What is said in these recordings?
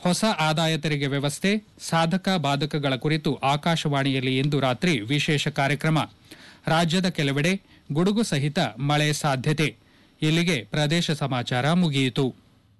ಹೊಸ ಆದಾಯ ತೆರಿಗೆ ವ್ಯವಸ್ಥೆ ಸಾಧಕ ಬಾಧಕಗಳ ಕುರಿತು ಆಕಾಶವಾಣಿಯಲ್ಲಿ ಇಂದು ರಾತ್ರಿ ವಿಶೇಷ ಕಾರ್ಯಕ್ರಮ ರಾಜ್ಯದ ಕೆಲವೆಡೆ ಗುಡುಗು ಸಹಿತ ಮಳೆ ಸಾಧ್ಯತೆ ಇಲ್ಲಿಗೆ ಪ್ರದೇಶ ಸಮಾಚಾರ ಮುಗಿಯಿತು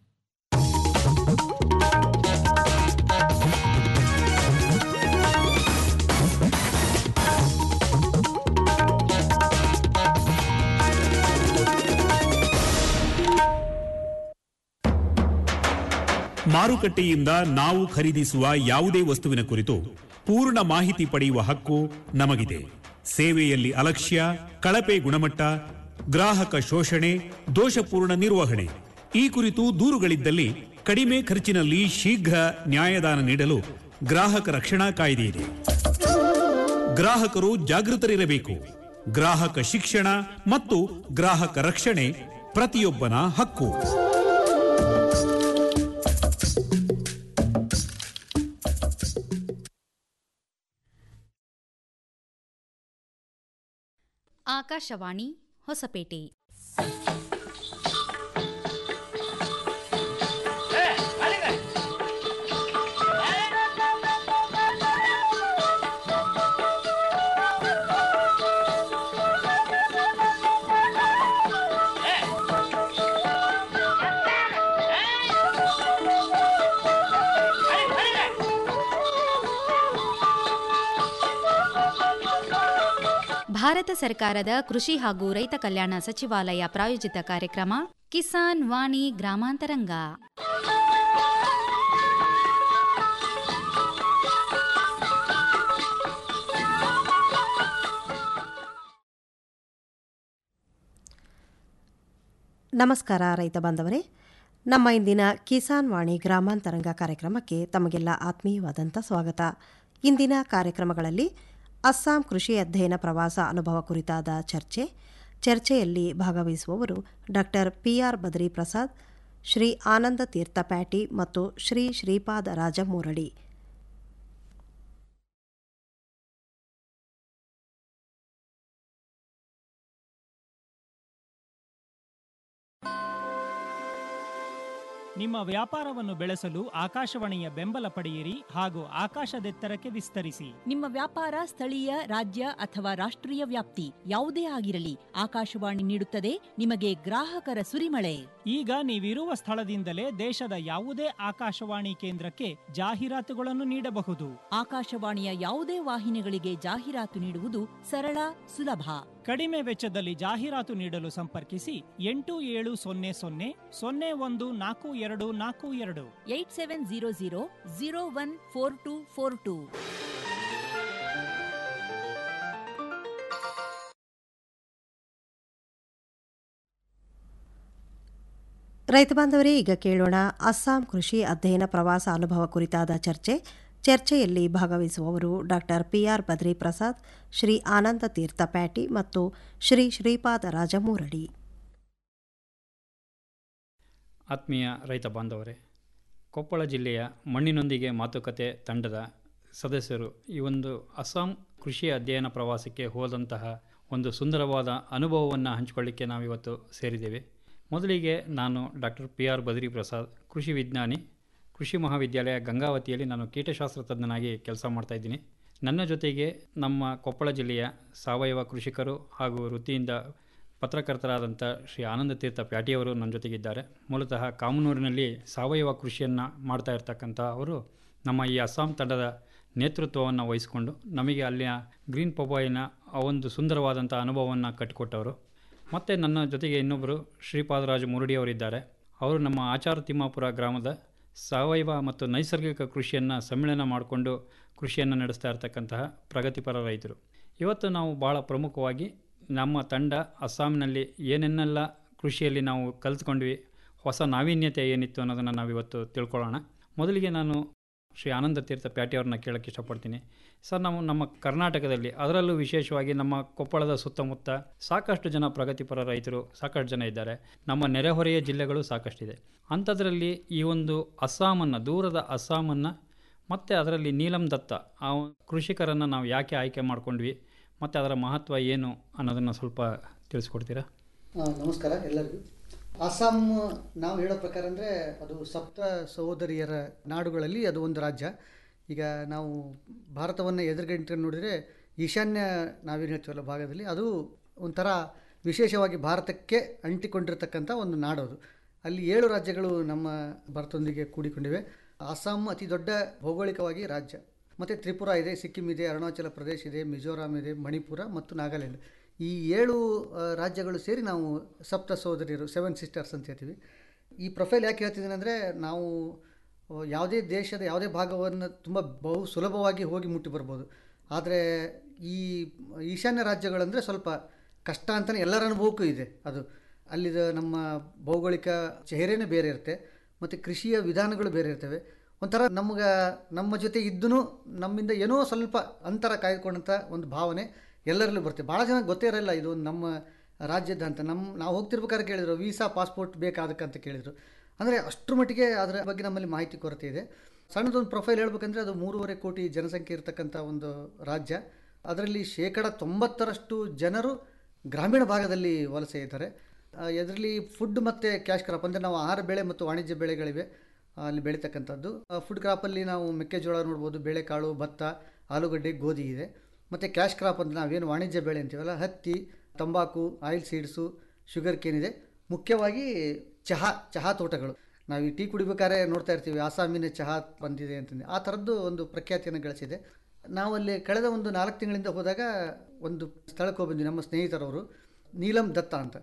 ಮಾರುಕಟ್ಟೆಯಿಂದ ನಾವು ಖರೀದಿಸುವ ಯಾವುದೇ ವಸ್ತುವಿನ ಕುರಿತು ಪೂರ್ಣ ಮಾಹಿತಿ ಪಡೆಯುವ ಹಕ್ಕು ನಮಗಿದೆ ಸೇವೆಯಲ್ಲಿ ಅಲಕ್ಷ್ಯ ಕಳಪೆ ಗುಣಮಟ್ಟ ಗ್ರಾಹಕ ಶೋಷಣೆ ದೋಷಪೂರ್ಣ ನಿರ್ವಹಣೆ ಈ ಕುರಿತು ದೂರುಗಳಿದ್ದಲ್ಲಿ ಕಡಿಮೆ ಖರ್ಚಿನಲ್ಲಿ ಶೀಘ್ರ ನ್ಯಾಯದಾನ ನೀಡಲು ಗ್ರಾಹಕ ರಕ್ಷಣಾ ಕಾಯ್ದೆ ಇದೆ ಗ್ರಾಹಕರು ಜಾಗೃತರಿರಬೇಕು ಗ್ರಾಹಕ ಶಿಕ್ಷಣ ಮತ್ತು ಗ್ರಾಹಕ ರಕ್ಷಣೆ ಪ್ರತಿಯೊಬ್ಬನ ಹಕ್ಕು ಆಕಾಶವಾಣಿ ಹೊಸಪೇಟೆ ಭಾರತ ಸರ್ಕಾರದ ಕೃಷಿ ಹಾಗೂ ರೈತ ಕಲ್ಯಾಣ ಸಚಿವಾಲಯ ಪ್ರಾಯೋಜಿತ ಕಾರ್ಯಕ್ರಮ ಕಿಸಾನ್ ವಾಣಿ ಗ್ರಾಮಾಂತರಂಗ ನಮಸ್ಕಾರ ರೈತ ಬಾಂಧವರೇ ನಮ್ಮ ಇಂದಿನ ಕಿಸಾನ್ ವಾಣಿ ಗ್ರಾಮಾಂತರಂಗ ಕಾರ್ಯಕ್ರಮಕ್ಕೆ ತಮಗೆಲ್ಲ ಆತ್ಮೀಯವಾದಂಥ ಸ್ವಾಗತ ಇಂದಿನ ಕಾರ್ಯಕ್ರಮಗಳಲ್ಲಿ ಅಸ್ಸಾಂ ಕೃಷಿ ಅಧ್ಯಯನ ಪ್ರವಾಸ ಅನುಭವ ಕುರಿತಾದ ಚರ್ಚೆ ಚರ್ಚೆಯಲ್ಲಿ ಭಾಗವಹಿಸುವವರು ಡಾಕ್ಟರ್ ಪಿಆರ್ ಬದ್ರಿ ಪ್ರಸಾದ್ ಶ್ರೀ ಆನಂದ ತೀರ್ಥ ಪ್ಯಾಟಿ ಮತ್ತು ಶ್ರೀ ಶ್ರೀಪಾದ ರಾಜಮೂರಡಿ ನಿಮ್ಮ ವ್ಯಾಪಾರವನ್ನು ಬೆಳೆಸಲು ಆಕಾಶವಾಣಿಯ ಬೆಂಬಲ ಪಡೆಯಿರಿ ಹಾಗೂ ಆಕಾಶದೆತ್ತರಕ್ಕೆ ವಿಸ್ತರಿಸಿ ನಿಮ್ಮ ವ್ಯಾಪಾರ ಸ್ಥಳೀಯ ರಾಜ್ಯ ಅಥವಾ ರಾಷ್ಟ್ರೀಯ ವ್ಯಾಪ್ತಿ ಯಾವುದೇ ಆಗಿರಲಿ ಆಕಾಶವಾಣಿ ನೀಡುತ್ತದೆ ನಿಮಗೆ ಗ್ರಾಹಕರ ಸುರಿಮಳೆ ಈಗ ನೀವಿರುವ ಸ್ಥಳದಿಂದಲೇ ದೇಶದ ಯಾವುದೇ ಆಕಾಶವಾಣಿ ಕೇಂದ್ರಕ್ಕೆ ಜಾಹೀರಾತುಗಳನ್ನು ನೀಡಬಹುದು ಆಕಾಶವಾಣಿಯ ಯಾವುದೇ ವಾಹಿನಿಗಳಿಗೆ ಜಾಹೀರಾತು ನೀಡುವುದು ಸರಳ ಸುಲಭ ಕಡಿಮೆ ವೆಚ್ಚದಲ್ಲಿ ಜಾಹೀರಾತು ನೀಡಲು ಸಂಪರ್ಕಿಸಿ ಎಂಟು ಏಳು ಸೊನ್ನೆ ಸೊನ್ನೆ ಸೊನ್ನೆ ಒಂದು ನಾಲ್ಕು ಎರಡು ನಾಲ್ಕು ಎರಡು eight seven zero zero zero one four two four two ರೈತ ಬಾಂಧವರೇ ಈಗ ಕೇಳೋಣ ಅಸ್ಸಾಂ ಕೃಷಿ ಅಧ್ಯಯನ ಪ್ರವಾಸ ಅನುಭವ ಕುರಿತಾದ ಚರ್ಚೆ ಚರ್ಚೆಯಲ್ಲಿ ಭಾಗವಹಿಸುವವರು ಡಾಕ್ಟರ್ ಪಿಆರ್ ಬದ್ರಿ ಪ್ರಸಾದ್ ಶ್ರೀ ಆನಂದ ತೀರ್ಥ ಪ್ಯಾಟಿ ಮತ್ತು ಶ್ರೀ ಶ್ರೀಪಾದ ರಾಜಮೂರಡಿ ಆತ್ಮೀಯ ರೈತ ಬಾಂಧವರೇ ಕೊಪ್ಪಳ ಜಿಲ್ಲೆಯ ಮಣ್ಣಿನೊಂದಿಗೆ ಮಾತುಕತೆ ತಂಡದ ಸದಸ್ಯರು ಈ ಒಂದು ಅಸ್ಸಾಂ ಕೃಷಿ ಅಧ್ಯಯನ ಪ್ರವಾಸಕ್ಕೆ ಹೋದಂತಹ ಒಂದು ಸುಂದರವಾದ ಅನುಭವವನ್ನು ಹಂಚಿಕೊಳ್ಳಿಕ್ಕೆ ನಾವಿವತ್ತು ಸೇರಿದ್ದೇವೆ ಮೊದಲಿಗೆ ನಾನು doctor P R Badri Prasad ಕೃಷಿ ವಿಜ್ಞಾನಿ ಕೃಷಿ ಮಹಾವಿದ್ಯಾಲಯ ಗಂಗಾವತಿಯಲ್ಲಿ ನಾನು ಕೀಟಶಾಸ್ತ್ರ ತಜ್ಞನಾಗಿ ಕೆಲಸ ಮಾಡ್ತಾಯಿದ್ದೀನಿ ನನ್ನ ಜೊತೆಗೆ ನಮ್ಮ ಕೊಪ್ಪಳ ಜಿಲ್ಲೆಯ ಸಾವಯವ ಕೃಷಿಕರು ಹಾಗೂ ವೃತ್ತಿಯಿಂದ ಪತ್ರಕರ್ತರಾದಂಥ ಶ್ರೀ ಆನಂದ ತೀರ್ಥ ಪ್ಯಾಟಿಯವರು ನನ್ನ ಜೊತೆಗಿದ್ದಾರೆ ಮೂಲತಃ ಕಾಮನೂರಿನಲ್ಲಿ ಸಾವಯವ ಕೃಷಿಯನ್ನು ಮಾಡ್ತಾ ಇರ್ತಕ್ಕಂಥ ಅವರು ನಮ್ಮ ಈ ಅಸ್ಸಾಂ ತಂಡದ ನೇತೃತ್ವವನ್ನು ವಹಿಸಿಕೊಂಡು ನಮಗೆ ಅಲ್ಲಿಯ ಗ್ರೀನ್ ಪೊಬಾಯಿನ ಆ ಒಂದು ಸುಂದರವಾದಂಥ ಅನುಭವವನ್ನು ಕಟ್ಟಿಕೊಟ್ಟವರು ಮತ್ತು ನನ್ನ ಜೊತೆಗೆ ಇನ್ನೊಬ್ಬರು ಶ್ರೀಪಾದರಾಜ ಮುರುಡಿಯವರಿದ್ದಾರೆ ಅವರು ನಮ್ಮ ಆಚಾರ ತಿಮ್ಮಾಪುರ ಗ್ರಾಮದ ಸಾವಯವ ಮತ್ತು ನೈಸರ್ಗಿಕ ಕೃಷಿಯನ್ನು ಸಮ್ಮಿಳನ ಮಾಡಿಕೊಂಡು ಕೃಷಿಯನ್ನು ನಡೆಸ್ತಾ ಇರತಕ್ಕಂತಹ ಪ್ರಗತಿಪರ ರೈತರು ಇವತ್ತು ನಾವು ಭಾಳ ಪ್ರಮುಖವಾಗಿ ನಮ್ಮ ತಂಡ ಅಸ್ಸಾಂನಲ್ಲಿ ಏನೇನೆಲ್ಲ ಕೃಷಿಯಲ್ಲಿ ನಾವು ಕಲಿತ್ಕೊಂಡ್ವಿ ಹೊಸ ನಾವೀನ್ಯತೆ ಏನಿತ್ತು ಅನ್ನೋದನ್ನು ನಾವಿವತ್ತು ತಿಳ್ಕೊಳ್ಳೋಣ ಮೊದಲಿಗೆ ನಾನು ಶ್ರೀ ಆನಂದ ತೀರ್ಥ ಪ್ಯಾಟಿಯವ್ರನ್ನ ಕೇಳೋಕ್ಕೆ ಇಷ್ಟಪಡ್ತೀನಿ ಸರ್ ನಾವು ನಮ್ಮ ಕರ್ನಾಟಕದಲ್ಲಿ ಅದರಲ್ಲೂ ವಿಶೇಷವಾಗಿ ನಮ್ಮ ಕೊಪ್ಪಳದ ಸುತ್ತಮುತ್ತ ಸಾಕಷ್ಟು ಜನ ಪ್ರಗತಿಪರ ರೈತರು ಸಾಕಷ್ಟು ಜನ ಇದ್ದಾರೆ ನಮ್ಮ ನೆರೆಹೊರೆಯ ಜಿಲ್ಲೆಗಳು ಸಾಕಷ್ಟಿದೆ ಅಂಥದ್ರಲ್ಲಿ ಈ ಒಂದು ಅಸ್ಸಾಮನ್ನು ದೂರದ ಅಸ್ಸಾಮನ್ನು ಮತ್ತು ಅದರಲ್ಲಿ ನೀಲಂ ದತ್ತ ಆ ಕೃಷಿಕರನ್ನು ನಾವು ಯಾಕೆ ಆಯ್ಕೆ ಮಾಡ್ಕೊಂಡ್ವಿ ಮತ್ತು ಅದರ ಮಹತ್ವ ಏನು ಅನ್ನೋದನ್ನು ಸ್ವಲ್ಪ ತಿಳಿಸ್ಕೊಡ್ತೀರಾ ಆ, ನಮಸ್ಕಾರ ಎಲ್ಲರಿಗೂ ಅಸ್ಸಾಂ ನಾವು ಹೇಳೋ ಪ್ರಕಾರ ಅಂದರೆ ಅದು ಸಪ್ತ ಸಹೋದರಿಯರ ನಾಡುಗಳಲ್ಲಿ ಅದು ಒಂದು ರಾಜ್ಯ ಈಗ ನಾವು ಭಾರತವನ್ನು ಎದುರುಗಂಟು ನೋಡಿದರೆ ಈಶಾನ್ಯ ನಾವೇನು ಹೇಳ್ತೀವಲ್ಲ ಭಾಗದಲ್ಲಿ ಅದು ಒಂಥರ ವಿಶೇಷವಾಗಿ ಭಾರತಕ್ಕೆ ಅಂಟಿಕೊಂಡಿರ್ತಕ್ಕಂಥ ಒಂದು ನಾಡು ಅದು ಅಲ್ಲಿ ಏಳು ರಾಜ್ಯಗಳು ನಮ್ಮ ಭಾರತದೊಂದಿಗೆ ಕೂಡಿಕೊಂಡಿವೆ ಅಸ್ಸಾಂ ಅತಿ ದೊಡ್ಡ ಭೌಗೋಳಿಕವಾಗಿ ರಾಜ್ಯ ಮತ್ತು ತ್ರಿಪುರ ಇದೆ ಸಿಕ್ಕಿಂ ಇದೆ ಅರುಣಾಚಲ ಪ್ರದೇಶ ಇದೆ ಮಿಜೋರಾಂ ಇದೆ ಮಣಿಪುರ ಮತ್ತು ನಾಗಾಲ್ಯಾಂಡ್ ಈ ಏಳು ಆ, ರಾಜ್ಯಗಳು ಸೇರಿ ನಾವು ಸಪ್ತ ಸಹೋದರಿಯರು ಸೆವೆನ್ ಸಿಸ್ಟರ್ಸ್ ಅಂತ ಹೇಳ್ತೀವಿ ಈ ಪ್ರೊಫೈಲ್ ಯಾಕೆ ಹೇಳ್ತಿದ್ದೀನಿ ಅಂದರೆ ನಾವು ಆ, ಯಾವುದೇ ದೇಶದ ಯಾವುದೇ ಭಾಗವನ್ನು ತುಂಬ ಬಹು ಸುಲಭವಾಗಿ ಹೋಗಿ ಮುಟ್ಟಿ ಬರ್ಬೋದು ಆದರೆ ಈ ಈಶಾನ್ಯ ರಾಜ್ಯಗಳಂದರೆ ಸ್ವಲ್ಪ ಕಷ್ಟ ಅಂತಲೇ ಎಲ್ಲರ ಅನುಭವಕ್ಕೂ ಇದೆ ಅದು ಅಲ್ಲಿದ ನಮ್ಮ ಭೌಗೋಳಿಕ ಚಹರೆನೇ ಬೇರೆ ಇರುತ್ತೆ ಮತ್ತು ಕೃಷಿಯ ವಿಧಾನಗಳು ಬೇರೆ ಇರ್ತವೆ ಒಂಥರ ನಮ್ಗೆ ನಮ್ಮ ಜೊತೆ ಇದ್ದೂ ನಮ್ಮಿಂದ ಏನೋ ಸ್ವಲ್ಪ ಅಂತರ ಕಾಯ್ದುಕೊಂಡಂಥ ಒಂದು ಭಾವನೆ ಎಲ್ಲರಲ್ಲೂ ಬರುತ್ತೆ ಭಾಳ ಜನ ಗೊತ್ತೇ ಇರಲ್ಲ ಇದು ನಮ್ಮ ರಾಜ್ಯದ ಅಂತ ನಮ್ಮ ನಾವು ಹೋಗ್ತಿರ್ಬೇಕಾದ್ರೆ ಕೇಳಿದ್ರು ವೀಸಾ ಪಾಸ್ಪೋರ್ಟ್ ಬೇಕಾದಕ್ಕಂತ ಕೇಳಿದರು ಅಂದರೆ ಅಷ್ಟರ ಮಟ್ಟಿಗೆ ಅದರ ಬಗ್ಗೆ ನಮ್ಮಲ್ಲಿ ಮಾಹಿತಿ ಕೊರತೆ ಇದೆ ಸಣ್ಣದೊಂದು ಪ್ರೊಫೈಲ್ ಹೇಳ್ಬೇಕಂದ್ರೆ ಅದು ಮೂರುವರೆ ಕೋಟಿ ಜನಸಂಖ್ಯೆ ಇರತಕ್ಕಂಥ ಒಂದು ರಾಜ್ಯ ಅದರಲ್ಲಿ ಶೇಕಡ ತೊಂಬತ್ತರಷ್ಟು ಜನರು ಗ್ರಾಮೀಣ ಭಾಗದಲ್ಲಿ ವಲಸೆ ಇದ್ದಾರೆ ಇದರಲ್ಲಿ ಫುಡ್ ಮತ್ತು ಕ್ಯಾಶ್ ಕ್ರಾಪ್ ಅಂದರೆ ನಾವು ಆಹಾರ ಬೆಳೆ ಮತ್ತು ವಾಣಿಜ್ಯ ಬೆಳೆಗಳಿವೆ ಆ, ಅಲ್ಲಿ ಬೆಳೀತಕ್ಕಂಥದ್ದು ಫುಡ್ ಕ್ರಾಪಲ್ಲಿ ನಾವು ಮೆಕ್ಕೆಜೋಳ ನೋಡ್ಬೋದು ಬೇಳೆಕಾಳು ಭತ್ತ ಆಲೂಗಡ್ಡೆ ಗೋಧಿ ಇದೆ ಮತ್ತು ಕ್ಯಾಶ್ ಕ್ರಾಪ್ ಅಂತ ನಾವೇನು ವಾಣಿಜ್ಯ ಬೆಳೆ ಅಂತೀವಲ್ಲ ಹತ್ತಿ ತಂಬಾಕು ಆಯಿಲ್ ಸೀಡ್ಸು ಶುಗರ್ ಕೇನ್ ಇದೆ ಮುಖ್ಯವಾಗಿ ಚಹಾ ಚಹಾ ತೋಟಗಳು ನಾವು ಈ ಟೀ ಕುಡಿಬೇಕಾದ್ರೆ ನೋಡ್ತಾ ಇರ್ತೀವಿ ಆಸಾಮಿನ ಚಹಾ ಬಂದಿದೆ ಅಂತಂದು ಆ ಥರದ್ದು ಒಂದು ಪ್ರಖ್ಯಾತಿಯನ್ನು ಗಳಿಸಿದೆ ನಾವಲ್ಲಿ ಕಳೆದ ಒಂದು ನಾಲ್ಕು ತಿಂಗಳಿಂದ ಹೋದಾಗ ಒಂದು ಸ್ಥಳಕ್ಕೆ ಹೋಗಿ ಬಂದ್ವಿ ನಮ್ಮ ಸ್ನೇಹಿತರವರು ನೀಲಂ ದತ್ತ ಅಂತ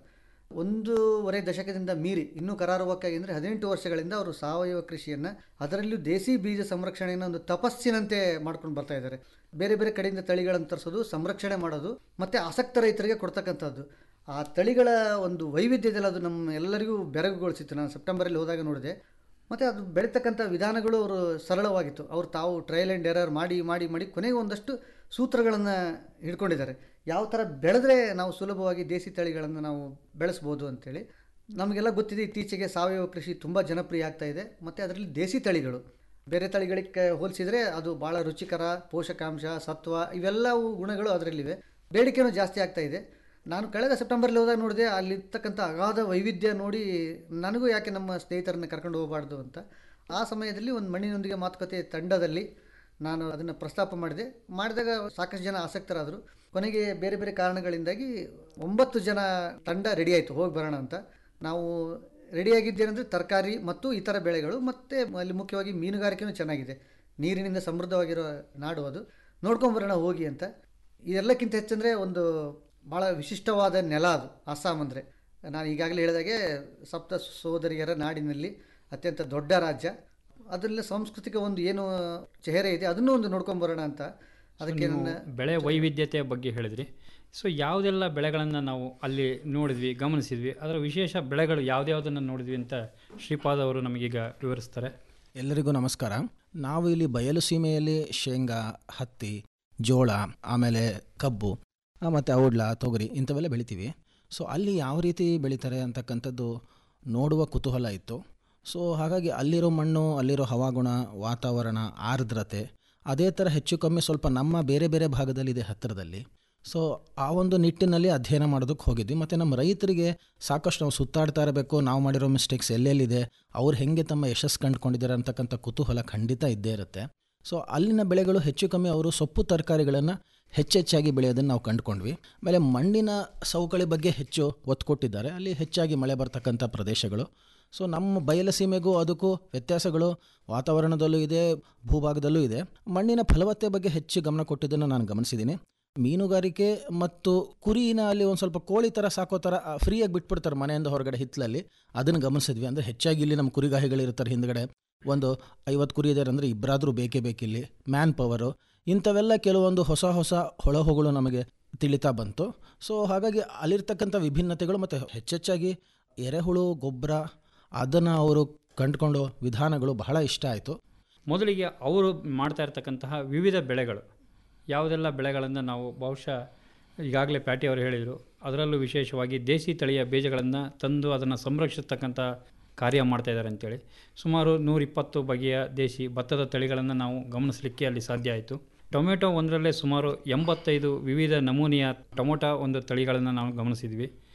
ಒಂದೂವರೆ ದಶಕದಿಂದ ಮೀರಿ ಇನ್ನೂ ಕರಾರುವಕ್ಕಾಗಿ ಅಂದರೆ ಹದಿನೆಂಟು ವರ್ಷಗಳಿಂದ ಅವರು ಸಾವಯವ ಕೃಷಿಯನ್ನು ಅದರಲ್ಲೂ ದೇಸಿ ಬೀಜ ಸಂರಕ್ಷಣೆಯನ್ನು ಒಂದು ತಪಸ್ಸಿನಂತೆ ಮಾಡ್ಕೊಂಡು ಬರ್ತಾ ಇದ್ದಾರೆ ಬೇರೆ ಬೇರೆ ಕಡೆಯಿಂದ ತಳಿಗಳನ್ನು ತರಿಸೋದು ಸಂರಕ್ಷಣೆ ಮಾಡೋದು ಮತ್ತು ಆಸಕ್ತ ರೈತರಿಗೆ ಕೊಡ್ತಕ್ಕಂಥದ್ದು ಆ ತಳಿಗಳ ಒಂದು ವೈವಿಧ್ಯದಲ್ಲಿ ಅದು ನಮ್ಮ ಎಲ್ಲರಿಗೂ ಬೆರಗುಗೊಳಿಸಿತ್ತು ನಾನು ಸೆಪ್ಟೆಂಬರಲ್ಲಿ ಹೋದಾಗ ನೋಡಿದೆ ಮತ್ತು ಅದು ಬೆಳೀತಕ್ಕಂಥ ವಿಧಾನಗಳು ಅವರು ಸರಳವಾಗಿತ್ತು ಅವರು ತಾವು ಟ್ರಯಲ್ ಆ್ಯಂಡ್ ಎರರ್ ಮಾಡಿ ಮಾಡಿ ಮಾಡಿ ಕೊನೆಗೆ ಒಂದಷ್ಟು ಸೂತ್ರಗಳನ್ನು ಹಿಡ್ಕೊಂಡಿದ್ದಾರೆ ಯಾವ ಥರ ಬೆಳೆದ್ರೆ ನಾವು ಸುಲಭವಾಗಿ ದೇಸಿ ತಳಿಗಳನ್ನು ನಾವು ಬೆಳೆಸ್ಬೋದು ಅಂತೇಳಿ ನಮಗೆಲ್ಲ ಗೊತ್ತಿದೆ ಇತ್ತೀಚೆಗೆ ಸಾವಯವ ಕೃಷಿ ತುಂಬ ಜನಪ್ರಿಯ ಆಗ್ತಾ ಇದೆ ಮತ್ತು ಅದರಲ್ಲಿ ದೇಸಿ ತಳಿಗಳು ಬೇರೆ ತಳಿಗಳಿಗೆ ಹೋಲಿಸಿದರೆ ಅದು ಭಾಳ ರುಚಿಕರ ಪೋಷಕಾಂಶ ಸತ್ವ ಇವೆಲ್ಲವೂ ಗುಣಗಳು ಅದರಲ್ಲಿವೆ ಬೇಡಿಕೆನೂ ಜಾಸ್ತಿ ಆಗ್ತಾ ಇದೆ ನಾನು ಕಳೆದ ಸೆಪ್ಟೆಂಬರಲ್ಲಿ ಹೋದಾಗ ನೋಡಿದೆ ಅಲ್ಲಿರ್ತಕ್ಕಂಥ ಅಗಾಧ ವೈವಿಧ್ಯ ನೋಡಿ ನನಗೂ ಯಾಕೆ ನಮ್ಮ ಸ್ನೇಹಿತರನ್ನ ಕರ್ಕೊಂಡು ಹೋಗಬಾರ್ದು ಅಂತ ಆ ಸಮಯದಲ್ಲಿ ಒಂದು ಮಣ್ಣಿನೊಂದಿಗೆ ಮಾತುಕತೆ ತಂಡದಲ್ಲಿ ನಾನು ಅದನ್ನು ಪ್ರಸ್ತಾಪ ಮಾಡಿದೆ ಮಾಡಿದಾಗ ಸಾಕಷ್ಟು ಜನ ಆಸಕ್ತರಾದರು ಕೊನೆಗೆ ಬೇರೆ ಬೇರೆ ಕಾರಣಗಳಿಂದಾಗಿ ಒಂಬತ್ತು ಜನ ತಂಡ ರೆಡಿ ಆಯಿತು ಹೋಗಿ ಬರೋಣ ಅಂತ ನಾವು ರೆಡಿಯಾಗಿದ್ದೇನೆಂದರೆ ತರಕಾರಿ ಮತ್ತು ಇತರ ಬೆಳೆಗಳು ಮತ್ತು ಅಲ್ಲಿ ಮುಖ್ಯವಾಗಿ ಮೀನುಗಾರಿಕೆನೂ ಚೆನ್ನಾಗಿದೆ ನೀರಿನಿಂದ ಸಮೃದ್ಧವಾಗಿರೋ ನಾಡು ಅದು ನೋಡ್ಕೊಂಬರೋಣ ಹೋಗಿ ಅಂತ ಇದೆಲ್ಲಕ್ಕಿಂತ ಹೆಚ್ಚಂದರೆ ಒಂದು ಭಾಳ ವಿಶಿಷ್ಟವಾದ ನೆಲ ಅದು ಅಸ್ಸಾಂ ಅಂದರೆ ನಾನು ಈಗಾಗಲೇ ಹೇಳಿದಾಗೆ ಸಪ್ತ ಸೋದರಿಯರ ನಾಡಿನಲ್ಲಿ ಅತ್ಯಂತ ದೊಡ್ಡ ರಾಜ್ಯ ಅದರಲ್ಲಿ ಸಾಂಸ್ಕೃತಿಕ ಒಂದು ಏನು ಚೆಹರೆ ಇದೆ ಅದನ್ನೂ ಒಂದು ನೋಡ್ಕೊಂಬರೋಣ ಅಂತ ಅದಕ್ಕೆ ನೀವು ನನ್ನ ಬೆಳೆ ವೈವಿಧ್ಯತೆಯ ಬಗ್ಗೆ ಹೇಳಿದ್ರಿ ಸೊ ಯಾವುದೆಲ್ಲ ಬೆಳೆಗಳನ್ನು ನಾವು ಅಲ್ಲಿ ನೋಡಿದ್ವಿ ಗಮನಿಸಿದ್ವಿ ಅದರ ವಿಶೇಷ ಬೆಳೆಗಳು ಯಾವ್ದ್ಯಾವುದನ್ನು ನೋಡಿದ್ವಿ ಅಂತ ಶ್ರೀಪಾದ್ ಅವರು ನಮಗೀಗ ವಿವರಿಸ್ತಾರೆ ಎಲ್ಲರಿಗೂ ನಮಸ್ಕಾರ ನಾವು ಇಲ್ಲಿ ಬಯಲು ಸೀಮೆಯಲ್ಲಿ ಶೇಂಗಾ ಹತ್ತಿ ಜೋಳ ಆಮೇಲೆ ಕಬ್ಬು ಆ, ಮತ್ತು ಔಡ್ಲ ತೊಗರಿ ಇಂಥವೆಲ್ಲ ಬೆಳಿತೀವಿ ಸೊ ಅಲ್ಲಿ ಯಾವ ರೀತಿ ಬೆಳೀತಾರೆ ಅಂತಕ್ಕಂಥದ್ದು ನೋಡುವ ಕುತೂಹಲ ಇತ್ತು ಸೊ ಹಾಗಾಗಿ ಅಲ್ಲಿರೋ ಮಣ್ಣು ಅಲ್ಲಿರೋ ಹವಾಗುಣ ವಾತಾವರಣ ಆರ್ದ್ರತೆ ಅದೇ ಥರ ಹೆಚ್ಚು ಕಮ್ಮಿ ಸ್ವಲ್ಪ ನಮ್ಮ ಬೇರೆ ಬೇರೆ ಭಾಗದಲ್ಲಿದೆ ಹತ್ತಿರದಲ್ಲಿ ಸೊ ಆ ಒಂದು ನಿಟ್ಟಿನಲ್ಲಿ ಅಧ್ಯಯನ ಮಾಡೋದಕ್ಕೆ ಹೋಗಿದ್ವಿ ಮತ್ತು ನಮ್ಮ ರೈತರಿಗೆ ಸಾಕಷ್ಟು ನಾವು ಸುತ್ತಾಡ್ತಾ ಇರಬೇಕು ನಾವು ಮಾಡಿರೋ ಮಿಸ್ಟೇಕ್ಸ್ ಎಲ್ಲೆಲ್ಲಿದೆ ಅವ್ರು ಹೆಂಗೆ ತಮ್ಮ ಯಶಸ್ಸು ಕಂಡುಕೊಂಡಿದ್ದಾರೆ ಅಂತಕ್ಕಂಥ ಕುತೂಹಲ ಖಂಡಿತ ಇದ್ದೇ ಇರುತ್ತೆ ಸೊ ಅಲ್ಲಿನ ಬೆಳೆಗಳು ಹೆಚ್ಚು ಕಮ್ಮಿ ಅವರು ಸೊಪ್ಪು ತರಕಾರಿಗಳನ್ನು ಹೆಚ್ಚೆಚ್ಚಾಗಿ ಬೆಳೆಯೋದನ್ನು ನಾವು ಕಂಡುಕೊಂಡ್ವಿ ಆಮೇಲೆ ಮಣ್ಣಿನ ಸವಕಳಿ ಬಗ್ಗೆ ಹೆಚ್ಚು ಒತ್ತು ಕೊಟ್ಟಿದ್ದಾರೆ ಅಲ್ಲಿ ಹೆಚ್ಚಾಗಿ ಮಳೆ ಬರ್ತಕ್ಕಂಥ ಪ್ರದೇಶಗಳು ಸೊ ನಮ್ಮ ಬಯಲಸೀಮೆಗೂ ಅದಕ್ಕೂ ವ್ಯತ್ಯಾಸಗಳು ವಾತಾವರಣದಲ್ಲೂ ಇದೆ ಭೂಭಾಗದಲ್ಲೂ ಇದೆ ಮಣ್ಣಿನ ಫಲವತ್ತೆ ಬಗ್ಗೆ ಹೆಚ್ಚು ಗಮನ ಕೊಟ್ಟಿದ್ದನ್ನು ನಾನು ಗಮನಿಸಿದ್ದೀನಿ ಮೀನುಗಾರಿಕೆ ಮತ್ತು ಕುರಿನ ಅಲ್ಲಿ ಒಂದು ಸ್ವಲ್ಪ ಕೋಳಿ ಥರ ಸಾಕೋ ಥರ ಫ್ರೀಯಾಗಿ ಬಿಟ್ಬಿಡ್ತಾರೆ ಮನೆಯಿಂದ ಹೊರಗಡೆ ಹಿತ್ತಲಲ್ಲಿ ಅದನ್ನು ಗಮನಿಸಿದ್ವಿ ಅಂದರೆ ಹೆಚ್ಚಾಗಿ ಇಲ್ಲಿ ನಮ್ಮ ಕುರಿಗಾಹಿಗಳಿರ್ತಾರೆ ಹಿಂದ್ಗಡೆ ಒಂದು ಐವತ್ತು ಕುರಿ ಇದ್ದಾರೆ ಅಂದರೆ ಇಬ್ಬರಾದರೂ ಬೇಕೇ ಬೇಕಿಲ್ಲಿ ಮ್ಯಾನ್ ಪವರು ಇಂಥವೆಲ್ಲ ಕೆಲವೊಂದು ಹೊಸ ಹೊಸ ಹೊಳಹುಗಳು ನಮಗೆ ತಿಳಿತಾ ಬಂತು ಸೊ ಹಾಗಾಗಿ ಅಲ್ಲಿರ್ತಕ್ಕಂಥ ವಿಭಿನ್ನತೆಗಳು ಮತ್ತು ಹೆಚ್ಚೆಚ್ಚಾಗಿ ಎರೆಹುಳು ಗೊಬ್ಬರ ಅದನ್ನು ಅವರು ಕಂಡುಕೊಂಡು ವಿಧಾನಗಳು ಬಹಳ ಇಷ್ಟ ಆಯಿತು ಮೊದಲಿಗೆ ಅವರು ಮಾಡ್ತಾ ಇರ್ತಕ್ಕಂತಹ ವಿವಿಧ ಬೆಳೆಗಳು ಯಾವುದೆಲ್ಲ ಬೆಳೆಗಳನ್ನು ನಾವು ಬಹುಶಃ ಈಗಾಗಲೇ ಪ್ಯಾಟಿ ಅವರು ಹೇಳಿದರು ಅದರಲ್ಲೂ ವಿಶೇಷವಾಗಿ ದೇಸಿ ತಳಿಯ ಬೀಜಗಳನ್ನು ತಂದು ಅದನ್ನು ಸಂರಕ್ಷಿಸ್ತಕ್ಕಂಥ ಕಾರ್ಯ ಮಾಡ್ತಾ ಇದ್ದಾರೆ ಅಂತೇಳಿ ಸುಮಾರು ನೂರಿಪ್ಪತ್ತು ಬಗೆಯ ದೇಸಿ ಭತ್ತದ ತಳಿಗಳನ್ನು ನಾವು ಗಮನಿಸಲಿಕ್ಕೆ ಅಲ್ಲಿ ಸಾಧ್ಯ ಆಯಿತು ಟೊಮೆಟೊ ಒಂದರಲ್ಲೇ ಸುಮಾರು ಎಂಬತ್ತೈದು ವಿವಿಧ ನಮೂನೆಯ ಟೊಮೊಟೊ ಒಂದು ತಳಿಗಳನ್ನು ನಾವು ಗಮನಿಸಿದ್ವಿ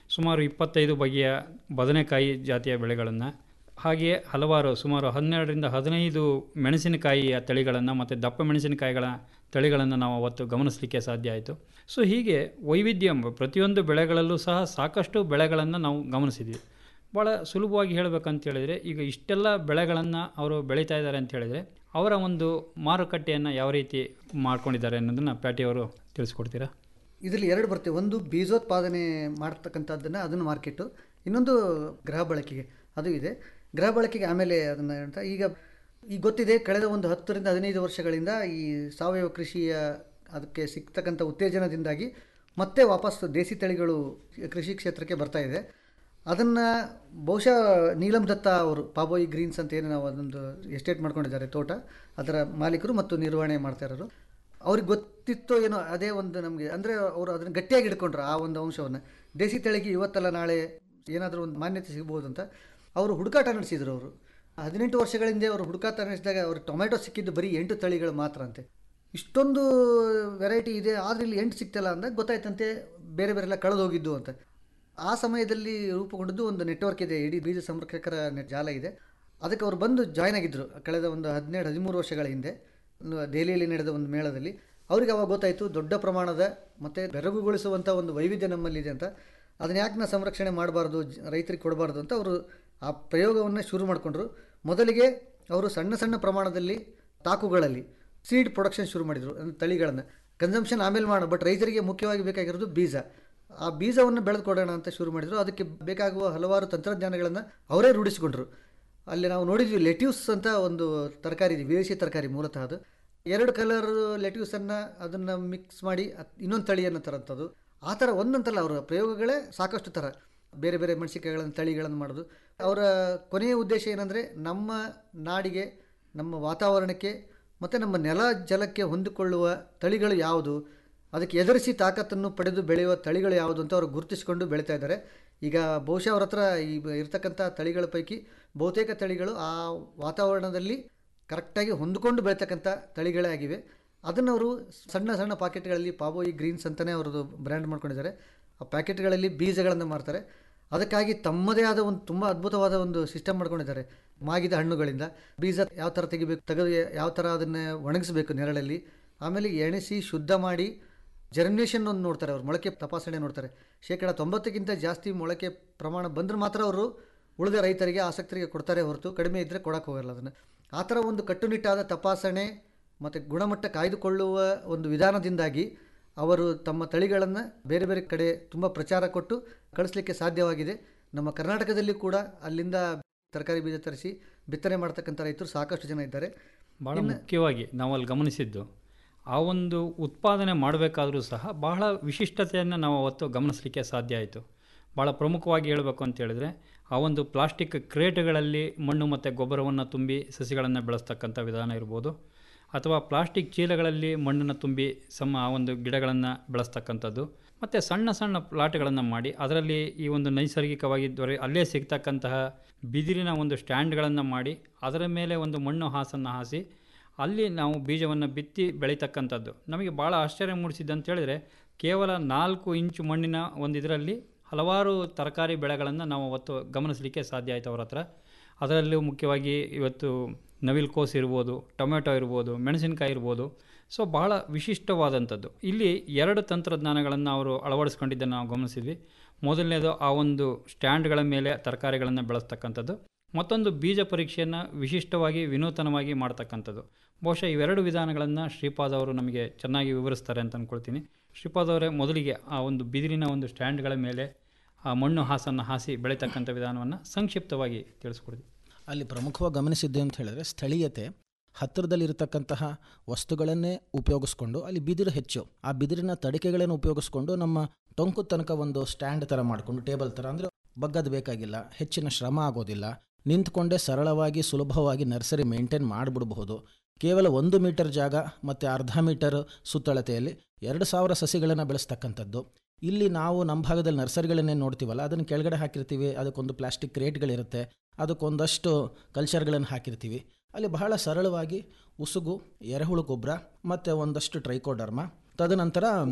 ಸುಮಾರು ಇಪ್ಪತ್ತೈದು ಬಗೆಯ ಬದನೆಕಾಯಿ ಜಾತಿಯ ಬೆಳೆಗಳನ್ನು ಹಾಗೆಯೇ ಹಲವಾರು ಸುಮಾರು ಹನ್ನೆರಡರಿಂದ ಹದಿನೈದು ಮೆಣಸಿನಕಾಯಿಯ ತಳಿಗಳನ್ನು ಮತ್ತು ದಪ್ಪ ಮೆಣಸಿನಕಾಯಿಗಳ ತಳಿಗಳನ್ನು ನಾವು ಅವತ್ತು ಗಮನಿಸಲಿಕ್ಕೆ ಸಾಧ್ಯ ಆಯಿತು ಸೊ ಹೀಗೆ ವೈವಿಧ್ಯ ಎಂಬ ಪ್ರತಿಯೊಂದು ಬೆಳೆಗಳಲ್ಲೂ ಸಹ ಸಾಕಷ್ಟು ಬೆಳೆಗಳನ್ನು ನಾವು ಗಮನಿಸಿದ್ವಿ ಭಾಳ ಸುಲಭವಾಗಿ ಹೇಳಬೇಕಂತ ಹೇಳಿದರೆ ಈಗ ಇಷ್ಟೆಲ್ಲ ಬೆಳೆಗಳನ್ನು ಅವರು ಬೆಳೀತಾ ಇದ್ದಾರೆ ಅಂತ ಹೇಳಿದರೆ ಅವರ ಒಂದು ಮಾರುಕಟ್ಟೆಯನ್ನು ಯಾವ ರೀತಿ ಮಾಡ್ಕೊಂಡಿದ್ದಾರೆ ಅನ್ನೋದನ್ನು ಪ್ಯಾಟಿಯವರು ತಿಳಿಸ್ಕೊಡ್ತೀರಾ ಇದರಲ್ಲಿ ಎರಡು ಬರ್ತವೆ ಒಂದು ಬೀಜೋತ್ಪಾದನೆ ಮಾಡ್ತಕ್ಕಂಥದ್ದನ್ನು ಅದನ್ನು ಮಾರ್ಕೆಟು ಇನ್ನೊಂದು ಗೃಹ ಬಳಕೆಗೆ ಅದು ಇದೆ ಗೃಹ ಬಳಕೆಗೆ ಆಮೇಲೆ ಅದನ್ನು ಅಂತ ಈಗ ಈಗ ಗೊತ್ತಿದೆ ಕಳೆದ ಒಂದು ಹತ್ತರಿಂದ ಹದಿನೈದು ವರ್ಷಗಳಿಂದ ಈ ಸಾವಯವ ಕೃಷಿಯ ಅದಕ್ಕೆ ಸಿಗ್ತಕ್ಕಂಥ ಉತ್ತೇಜನದಿಂದಾಗಿ ಮತ್ತೆ ವಾಪಸ್ ದೇಸಿ ತಳಿಗಳು ಕೃಷಿ ಕ್ಷೇತ್ರಕ್ಕೆ ಬರ್ತಾ ಇದೆ ಅದನ್ನು ಬಹುಶಃ ನೀಲಂ ದತ್ತ ಅವರು ಪಾಬೋಯಿ ಗ್ರೀನ್ಸ್ ಅಂತ ಏನು ನಾವು ಅದೊಂದು ಎಸ್ಟೇಟ್ ಮಾಡ್ಕೊಂಡಿದ್ದಾರೆ ತೋಟ ಅದರ ಮಾಲೀಕರು ಮತ್ತು ನಿರ್ವಹಣೆ ಮಾಡ್ತಾ ಇರೋರು ಅವ್ರಿಗೆ ಗೊತ್ತಿತ್ತೋ ಏನೋ ಅದೇ ಒಂದು ನಮಗೆ ಅಂದರೆ ಅವರು ಅದನ್ನು ಗಟ್ಟಿಯಾಗಿ ಹಿಡ್ಕೊಂಡ್ರು ಆ ಒಂದು ಅಂಶವನ್ನು ದೇಸಿ ತಳಿಗೆ ಇವತ್ತಲ್ಲ ನಾಳೆ ಏನಾದರೂ ಒಂದು ಮಾನ್ಯತೆ ಸಿಗ್ಬೋದು ಅಂತ ಅವರು ಹುಡುಕಾಟ ನಡೆಸಿದ್ರು ಅವರು ಹದಿನೆಂಟು ವರ್ಷಗಳ ಹಿಂದೆ ಅವರು ಹುಡುಕಾಟ ನಡೆಸಿದಾಗ ಅವರು ಟೊಮೆಟೊ ಸಿಕ್ಕಿದ್ದು ಬರೀ ಎಂಟು ತಳಿಗಳು ಮಾತ್ರ ಅಂತೆ ಇಷ್ಟೊಂದು ವೆರೈಟಿ ಇದೆ ಆದರೆ ಇಲ್ಲಿ ಎಂಟು ಸಿಕ್ತಲ್ಲ ಅಂದಾಗ ಗೊತ್ತಾಯ್ತಂತೆ ಬೇರೆ ಬೇರೆ ಎಲ್ಲ ಕಳೆದು ಹೋಗಿದ್ದು ಅಂತ ಆ ಸಮಯದಲ್ಲಿ ರೂಪುಗೊಂಡದ್ದು ಒಂದು ನೆಟ್ವರ್ಕ್ ಇದೆ ಇಡೀ ಬೀಜ ಸಂರಕ್ಷಕರ ನೆಟ್ ಜಾಲ ಇದೆ ಅದಕ್ಕೆ ಅವರು ಬಂದು ಜಾಯ್ನ್ ಆಗಿದ್ದರು ಕಳೆದ ಒಂದು ಹದಿನೇಳು ಹದಿಮೂರು ವರ್ಷಗಳ ಹಿಂದೆ ಒಂದು ದೆಹಲಿಯಲ್ಲಿ ನಡೆದ ಒಂದು ಮೇಳದಲ್ಲಿ ಅವ್ರಿಗೆ ಅವಾಗ ಗೊತ್ತಾಯಿತು ದೊಡ್ಡ ಪ್ರಮಾಣದ ಮತ್ತು ಬೆರಗುಗೊಳಿಸುವಂಥ ಒಂದು ವೈವಿಧ್ಯ ನಮ್ಮಲ್ಲಿದೆ ಅಂತ ಅದನ್ನ ಯಾಕೆ ನಾವು ಸಂರಕ್ಷಣೆ ಮಾಡಬಾರ್ದು ರೈತರಿಗೆ ಕೊಡಬಾರ್ದು ಅಂತ ಅವರು ಆ ಪ್ರಯೋಗವನ್ನು ಶುರು ಮಾಡಿಕೊಂಡ್ರು ಮೊದಲಿಗೆ ಅವರು ಸಣ್ಣ ಸಣ್ಣ ಪ್ರಮಾಣದಲ್ಲಿ ತಾಕುಗಳಲ್ಲಿ ಸೀಡ್ ಪ್ರೊಡಕ್ಷನ್ ಶುರು ಮಾಡಿದರು ಅಂದರೆ ತಳಿಗಳನ್ನು ಕನ್ಸಂಪ್ಷನ್ ಆಮೇಲೆ ಮಾಡೋಣ ಬಟ್ ರೈತರಿಗೆ ಮುಖ್ಯವಾಗಿ ಬೇಕಾಗಿರೋದು ಬೀಜ ಆ ಬೀಜವನ್ನು ಬೆಳೆದು ಕೊಡೋಣ ಅಂತ ಶುರು ಮಾಡಿದರು ಅದಕ್ಕೆ ಬೇಕಾಗುವ ಹಲವಾರು ತಂತ್ರಜ್ಞಾನಗಳನ್ನು ಅವರೇ ರೂಢಿಸಿಕೊಂಡ್ರು ಅಲ್ಲಿ ನಾವು ನೋಡಿದ್ವಿ ಲೆಟ್ಯೂಸ್ ಅಂತ ಒಂದು ತರಕಾರಿ ಇದೆ ವಿದೇಶಿ ತರಕಾರಿ ಮೂಲತಃ ಅದು ಎರಡು ಕಲರ್ ಲೆಟ್ಯೂಸನ್ನು ಅದನ್ನು ಮಿಕ್ಸ್ ಮಾಡಿ ಅದ್- ಇನ್ನೊಂದು ತಳಿಯನ್ನು ತರಂಥದ್ದು ಆ ಥರ ಒಂದಂತಲ್ಲ ಅವರ ಪ್ರಯೋಗಗಳೇ ಸಾಕಷ್ಟು ಥರ ಬೇರೆ ಬೇರೆ ಮೆಣಸಿನಕಾಯಿಗಳನ್ನು ತಳಿಗಳನ್ನು ಮಾಡೋದು ಅವರ ಕೊನೆಯ ಉದ್ದೇಶ ಏನಂದರೆ ನಮ್ಮ ನಾಡಿಗೆ ನಮ್ಮ ವಾತಾವರಣಕ್ಕೆ ಮತ್ತು ನಮ್ಮ ನೆಲ ಜಲಕ್ಕೆ ಹೊಂದಿಕೊಳ್ಳುವ ತಳಿಗಳು ಯಾವುದು ಅದಕ್ಕೆ ಎದುರಿಸಿ ತಾಕತ್ತನ್ನು ಪಡೆದು ಬೆಳೆಯುವ ತಳಿಗಳು ಯಾವುದು ಅಂತ ಅವರು ಗುರುತಿಸಿಕೊಂಡು ಬೆಳೀತಾ ಇದ್ದಾರೆ ಈಗ ಬಹುಶಃ ಅವ್ರ ಹತ್ರ ಈ ಬ- ಇರ್ತಕ್ಕಂಥ ತಳಿಗಳ ಪೈಕಿ ಬಹುತೇಕ ತಳಿಗಳು ಆ ವಾತಾವರಣದಲ್ಲಿ ಕರೆಕ್ಟಾಗಿ ಹೊಂದಿಕೊಂಡು ಬೆಳೀತಕ್ಕಂಥ ತಳಿಗಳೇ ಆಗಿವೆ ಅದನ್ನು ಅವರು ಸಣ್ಣ ಸಣ್ಣ ಪಾಕೆಟ್ಗಳಲ್ಲಿ ಪಾಬೋಯಿ ಗ್ರೀನ್ಸ್ ಅಂತಲೇ ಅವರದು ಬ್ರ್ಯಾಂಡ್ ಮಾಡ್ಕೊಂಡಿದ್ದಾರೆ ಆ ಪ್ಯಾಕೆಟ್ಗಳಲ್ಲಿ ಬೀಜಗಳನ್ನು ಮಾರ್ತಾರೆ ಅದಕ್ಕಾಗಿ ತಮ್ಮದೇ ಆದ ಒಂದು ತುಂಬ ಅದ್ಭುತವಾದ ಒಂದು ಸಿಸ್ಟಮ್ ಮಾಡ್ಕೊಂಡಿದ್ದಾರೆ ಮಾಗಿದ ಹಣ್ಣುಗಳಿಂದ ಬೀಜ ಯಾವ ಥರ ತೆಗಿಬೇಕು ತೆಗೆದು ಯಾವ ಥರ ಅದನ್ನು ಒಣಗಿಸ್ಬೇಕು ನೆರಳಲ್ಲಿ ಆಮೇಲೆ ಎಣಿಸಿ ಶುದ್ಧ ಮಾಡಿ ಜರ್ಮಿನೇಷನ್ ಒಂದು ನೋಡ್ತಾರೆ ಅವರು ಮೊಳಕೆ ತಪಾಸಣೆ ನೋಡ್ತಾರೆ ಶೇಕಡ ತೊಂಬತ್ತಕ್ಕಿಂತ ಜಾಸ್ತಿ ಮೊಳಕೆ ಪ್ರಮಾಣ ಬಂದರೆ ಮಾತ್ರ ಅವರು ಉಳಿದ ರೈತರಿಗೆ ಆಸಕ್ತರಿಗೆ ಕೊಡ್ತಾರೆ ಹೊರತು ಕಡಿಮೆ ಇದ್ದರೆ ಕೊಡೋಕೆ ಹೋಗಲ್ಲ ಅದನ್ನು ಆ ಥರ ಒಂದು ಕಟ್ಟುನಿಟ್ಟಾದ ತಪಾಸಣೆ ಮತ್ತು ಗುಣಮಟ್ಟ ಕಾಯ್ದುಕೊಳ್ಳುವ ಒಂದು ವಿಧಾನದಿಂದಾಗಿ ಅವರು ತಮ್ಮ ತಳಿಗಳನ್ನು ಬೇರೆ ಬೇರೆ ಕಡೆ ತುಂಬ ಪ್ರಚಾರ ಕೊಟ್ಟು ಕಳಿಸ್ಲಿಕ್ಕೆ ಸಾಧ್ಯವಾಗಿದೆ ನಮ್ಮ ಕರ್ನಾಟಕದಲ್ಲಿ ಕೂಡ ಅಲ್ಲಿಂದ ತರಕಾರಿ ಬೀಜ ತರಿಸಿ ಬಿತ್ತನೆ ಮಾಡ್ತಕ್ಕಂಥ ರೈತರು ಸಾಕಷ್ಟು ಜನ ಇದ್ದಾರೆ ಭಾಳ ಇನ್ನು- ಮುಖ್ಯವಾಗಿ ನಾವು ಅಲ್ಲಿ ಗಮನಿಸಿದ್ದು ಆ ಒಂದು ಉತ್ಪಾದನೆ ಮಾಡಬೇಕಾದ್ರೂ ಸಹ ಬಹಳ ವಿಶಿಷ್ಟತೆಯನ್ನು ನಾವು ಅವತ್ತು ಗಮನಿಸಲಿಕ್ಕೆ ಸಾಧ್ಯ ಆಯಿತು ಭಾಳ ಪ್ರಮುಖವಾಗಿ ಹೇಳಬೇಕು ಅಂತ ಹೇಳಿದ್ರೆ ಆ ಒಂದು ಪ್ಲಾಸ್ಟಿಕ್ ಕ್ರೇಟ್ಗಳಲ್ಲಿ ಮಣ್ಣು ಮತ್ತು ಗೊಬ್ಬರವನ್ನು ತುಂಬಿ ಸಸಿಗಳನ್ನು ಬೆಳೆಸ್ತಕ್ಕಂಥ ವಿಧಾನ ಇರ್ಬೋದು ಅಥವಾ ಪ್ಲಾಸ್ಟಿಕ್ ಚೀಲಗಳಲ್ಲಿ ಮಣ್ಣನ್ನು ತುಂಬಿ ಸಮ ಆ ಒಂದು ಗಿಡಗಳನ್ನು ಬೆಳೆಸ್ತಕ್ಕಂಥದ್ದು ಮತ್ತು ಸಣ್ಣ ಸಣ್ಣ ಪ್ಲಾಟ್ಗಳನ್ನು ಮಾಡಿ ಅದರಲ್ಲಿ ಈ ಒಂದು ನೈಸರ್ಗಿಕವಾಗಿ ದೊರೆ ಅಲ್ಲೇ ಸಿಗ್ತಕ್ಕಂತಹ ಬಿದಿರಿನ ಒಂದು ಸ್ಟ್ಯಾಂಡ್ಗಳನ್ನು ಮಾಡಿ ಅದರ ಮೇಲೆ ಒಂದು ಮಣ್ಣು ಹಾಸನ್ನು ಹಾಸಿ ಅಲ್ಲಿ ನಾವು ಬೀಜವನ್ನು ಬಿತ್ತಿ ಬೆಳೀತಕ್ಕಂಥದ್ದು ನಮಗೆ ಭಾಳ ಆಶ್ಚರ್ಯ ಮೂಡಿಸಿದ್ದು ಅಂತ ಹೇಳಿದ್ರೆ ಕೇವಲ ನಾಲ್ಕು ಇಂಚು ಮಣ್ಣಿನ ಒಂದು ಇದರಲ್ಲಿ ಹಲವಾರು ತರಕಾರಿ ಬೆಳೆಗಳನ್ನು ನಾವು ಅವತ್ತು ಗಮನಿಸಲಿಕ್ಕೆ ಸಾಧ್ಯ ಆಯಿತು ಅವ್ರ ಹತ್ರ ಅದರಲ್ಲೂ ಮುಖ್ಯವಾಗಿ ಇವತ್ತು ನವಿಲು ಕೋಸು ಇರ್ಬೋದು ಟೊಮೆಟೊ ಇರ್ಬೋದು ಮೆಣಸಿನಕಾಯಿ ಇರ್ಬೋದು ಸೊ ಬಹಳ ವಿಶಿಷ್ಟವಾದಂಥದ್ದು ಇಲ್ಲಿ ಎರಡು ತಂತ್ರಜ್ಞಾನಗಳನ್ನು ಅವರು ಅಳವಡಿಸ್ಕೊಂಡಿದ್ದನ್ನು ನಾವು ಗಮನಿಸಿದ್ವಿ ಮೊದಲನೇದು ಆ ಒಂದು ಸ್ಟ್ಯಾಂಡ್ಗಳ ಮೇಲೆ ತರಕಾರಿಗಳನ್ನು ಬೆಳೆಸ್ತಕ್ಕಂಥದ್ದು ಮತ್ತೊಂದು ಬೀಜ ಪರೀಕ್ಷೆಯನ್ನು ವಿಶಿಷ್ಟವಾಗಿ ವಿನೂತನವಾಗಿ ಮಾಡ್ತಕ್ಕಂಥದ್ದು ಬಹುಶಃ ಇವೆರಡು ವಿಧಾನಗಳನ್ನು ಶ್ರೀಪಾದ್ ಅವರು ನಮಗೆ ಚೆನ್ನಾಗಿ ವಿವರಿಸ್ತಾರೆ ಅಂತ ಅಂದ್ಕೊಳ್ತೀನಿ ಶ್ರೀಪಾದ್ ಅವರೇ ಮೊದಲಿಗೆ ಆ ಒಂದು ಬಿದಿರಿನ ಒಂದು ಸ್ಟ್ಯಾಂಡ್ಗಳ ಮೇಲೆ ಆ ಮಣ್ಣು ಹಾಸನ್ನು ಹಾಸಿ ಬೆಳೀತಕ್ಕಂಥ ವಿಧಾನವನ್ನು ಸಂಕ್ಷಿಪ್ತವಾಗಿ ತಿಳಿಸ್ಕೊಡ್ತೀವಿ ಅಲ್ಲಿ ಪ್ರಮುಖವಾಗಿ ಗಮನಿಸಿದ್ದೆ ಅಂತ ಹೇಳಿದ್ರೆ ಸ್ಥಳೀಯತೆ ಹತ್ತಿರದಲ್ಲಿರತಕ್ಕಂತಹ ವಸ್ತುಗಳನ್ನೇ ಉಪಯೋಗಿಸ್ಕೊಂಡು ಅಲ್ಲಿ ಬಿದಿರು ಹೆಚ್ಚು ಆ ಬಿದಿರಿನ ತಡಿಕೆಗಳನ್ನು ಉಪಯೋಗಿಸ್ಕೊಂಡು ನಮ್ಮ ಟೊಂಕು ತನಕ ಒಂದು ಸ್ಟ್ಯಾಂಡ್ ಥರ ಮಾಡಿಕೊಂಡು ಟೇಬಲ್ ಥರ ಅಂದರೆ ಬಗ್ಗದು ಬೇಕಾಗಿಲ್ಲ ಹೆಚ್ಚಿನ ಶ್ರಮ ಆಗೋದಿಲ್ಲ ನಿಂತ್ಕೊಂಡೇ ಸರಳವಾಗಿ ಸುಲಭವಾಗಿ ನರ್ಸರಿ ಮೇಂಟೈನ್ ಮಾಡಿಬಿಡಬಹುದು ಕೇವಲ ಒಂದು ಮೀಟರ್ ಜಾಗ ಮತ್ತು ಅರ್ಧ ಮೀಟರ್ ಸುತ್ತಳತೆಯಲ್ಲಿ ಎರಡು ಸಾವಿರ ಸಸಿಗಳನ್ನು ಬೆಳೆಸ್ತಕ್ಕಂಥದ್ದು ಇಲ್ಲಿ ನಾವು ನಮ್ಮ ಭಾಗದಲ್ಲಿ ನರ್ಸರಿಗಳನ್ನೇ ನೋಡ್ತೀವಲ್ಲ ಅದನ್ನು ಕೆಳಗಡೆ ಹಾಕಿರ್ತೀವಿ ಅದಕ್ಕೊಂದು ಪ್ಲಾಸ್ಟಿಕ್ ಕ್ರೇಟ್ಗಳಿರುತ್ತೆ ಅದಕ್ಕೊಂದಷ್ಟು ಕಲ್ಚರ್ಗಳನ್ನು ಹಾಕಿರ್ತೀವಿ ಅಲ್ಲಿ ಬಹಳ ಸರಳವಾಗಿ ಉಸುಗು ಎರೆಹುಳು ಗೊಬ್ಬರ ಮತ್ತು ಒಂದಷ್ಟು ಟ್ರೈಕೋಡರ್ಮ ತದನಂತರ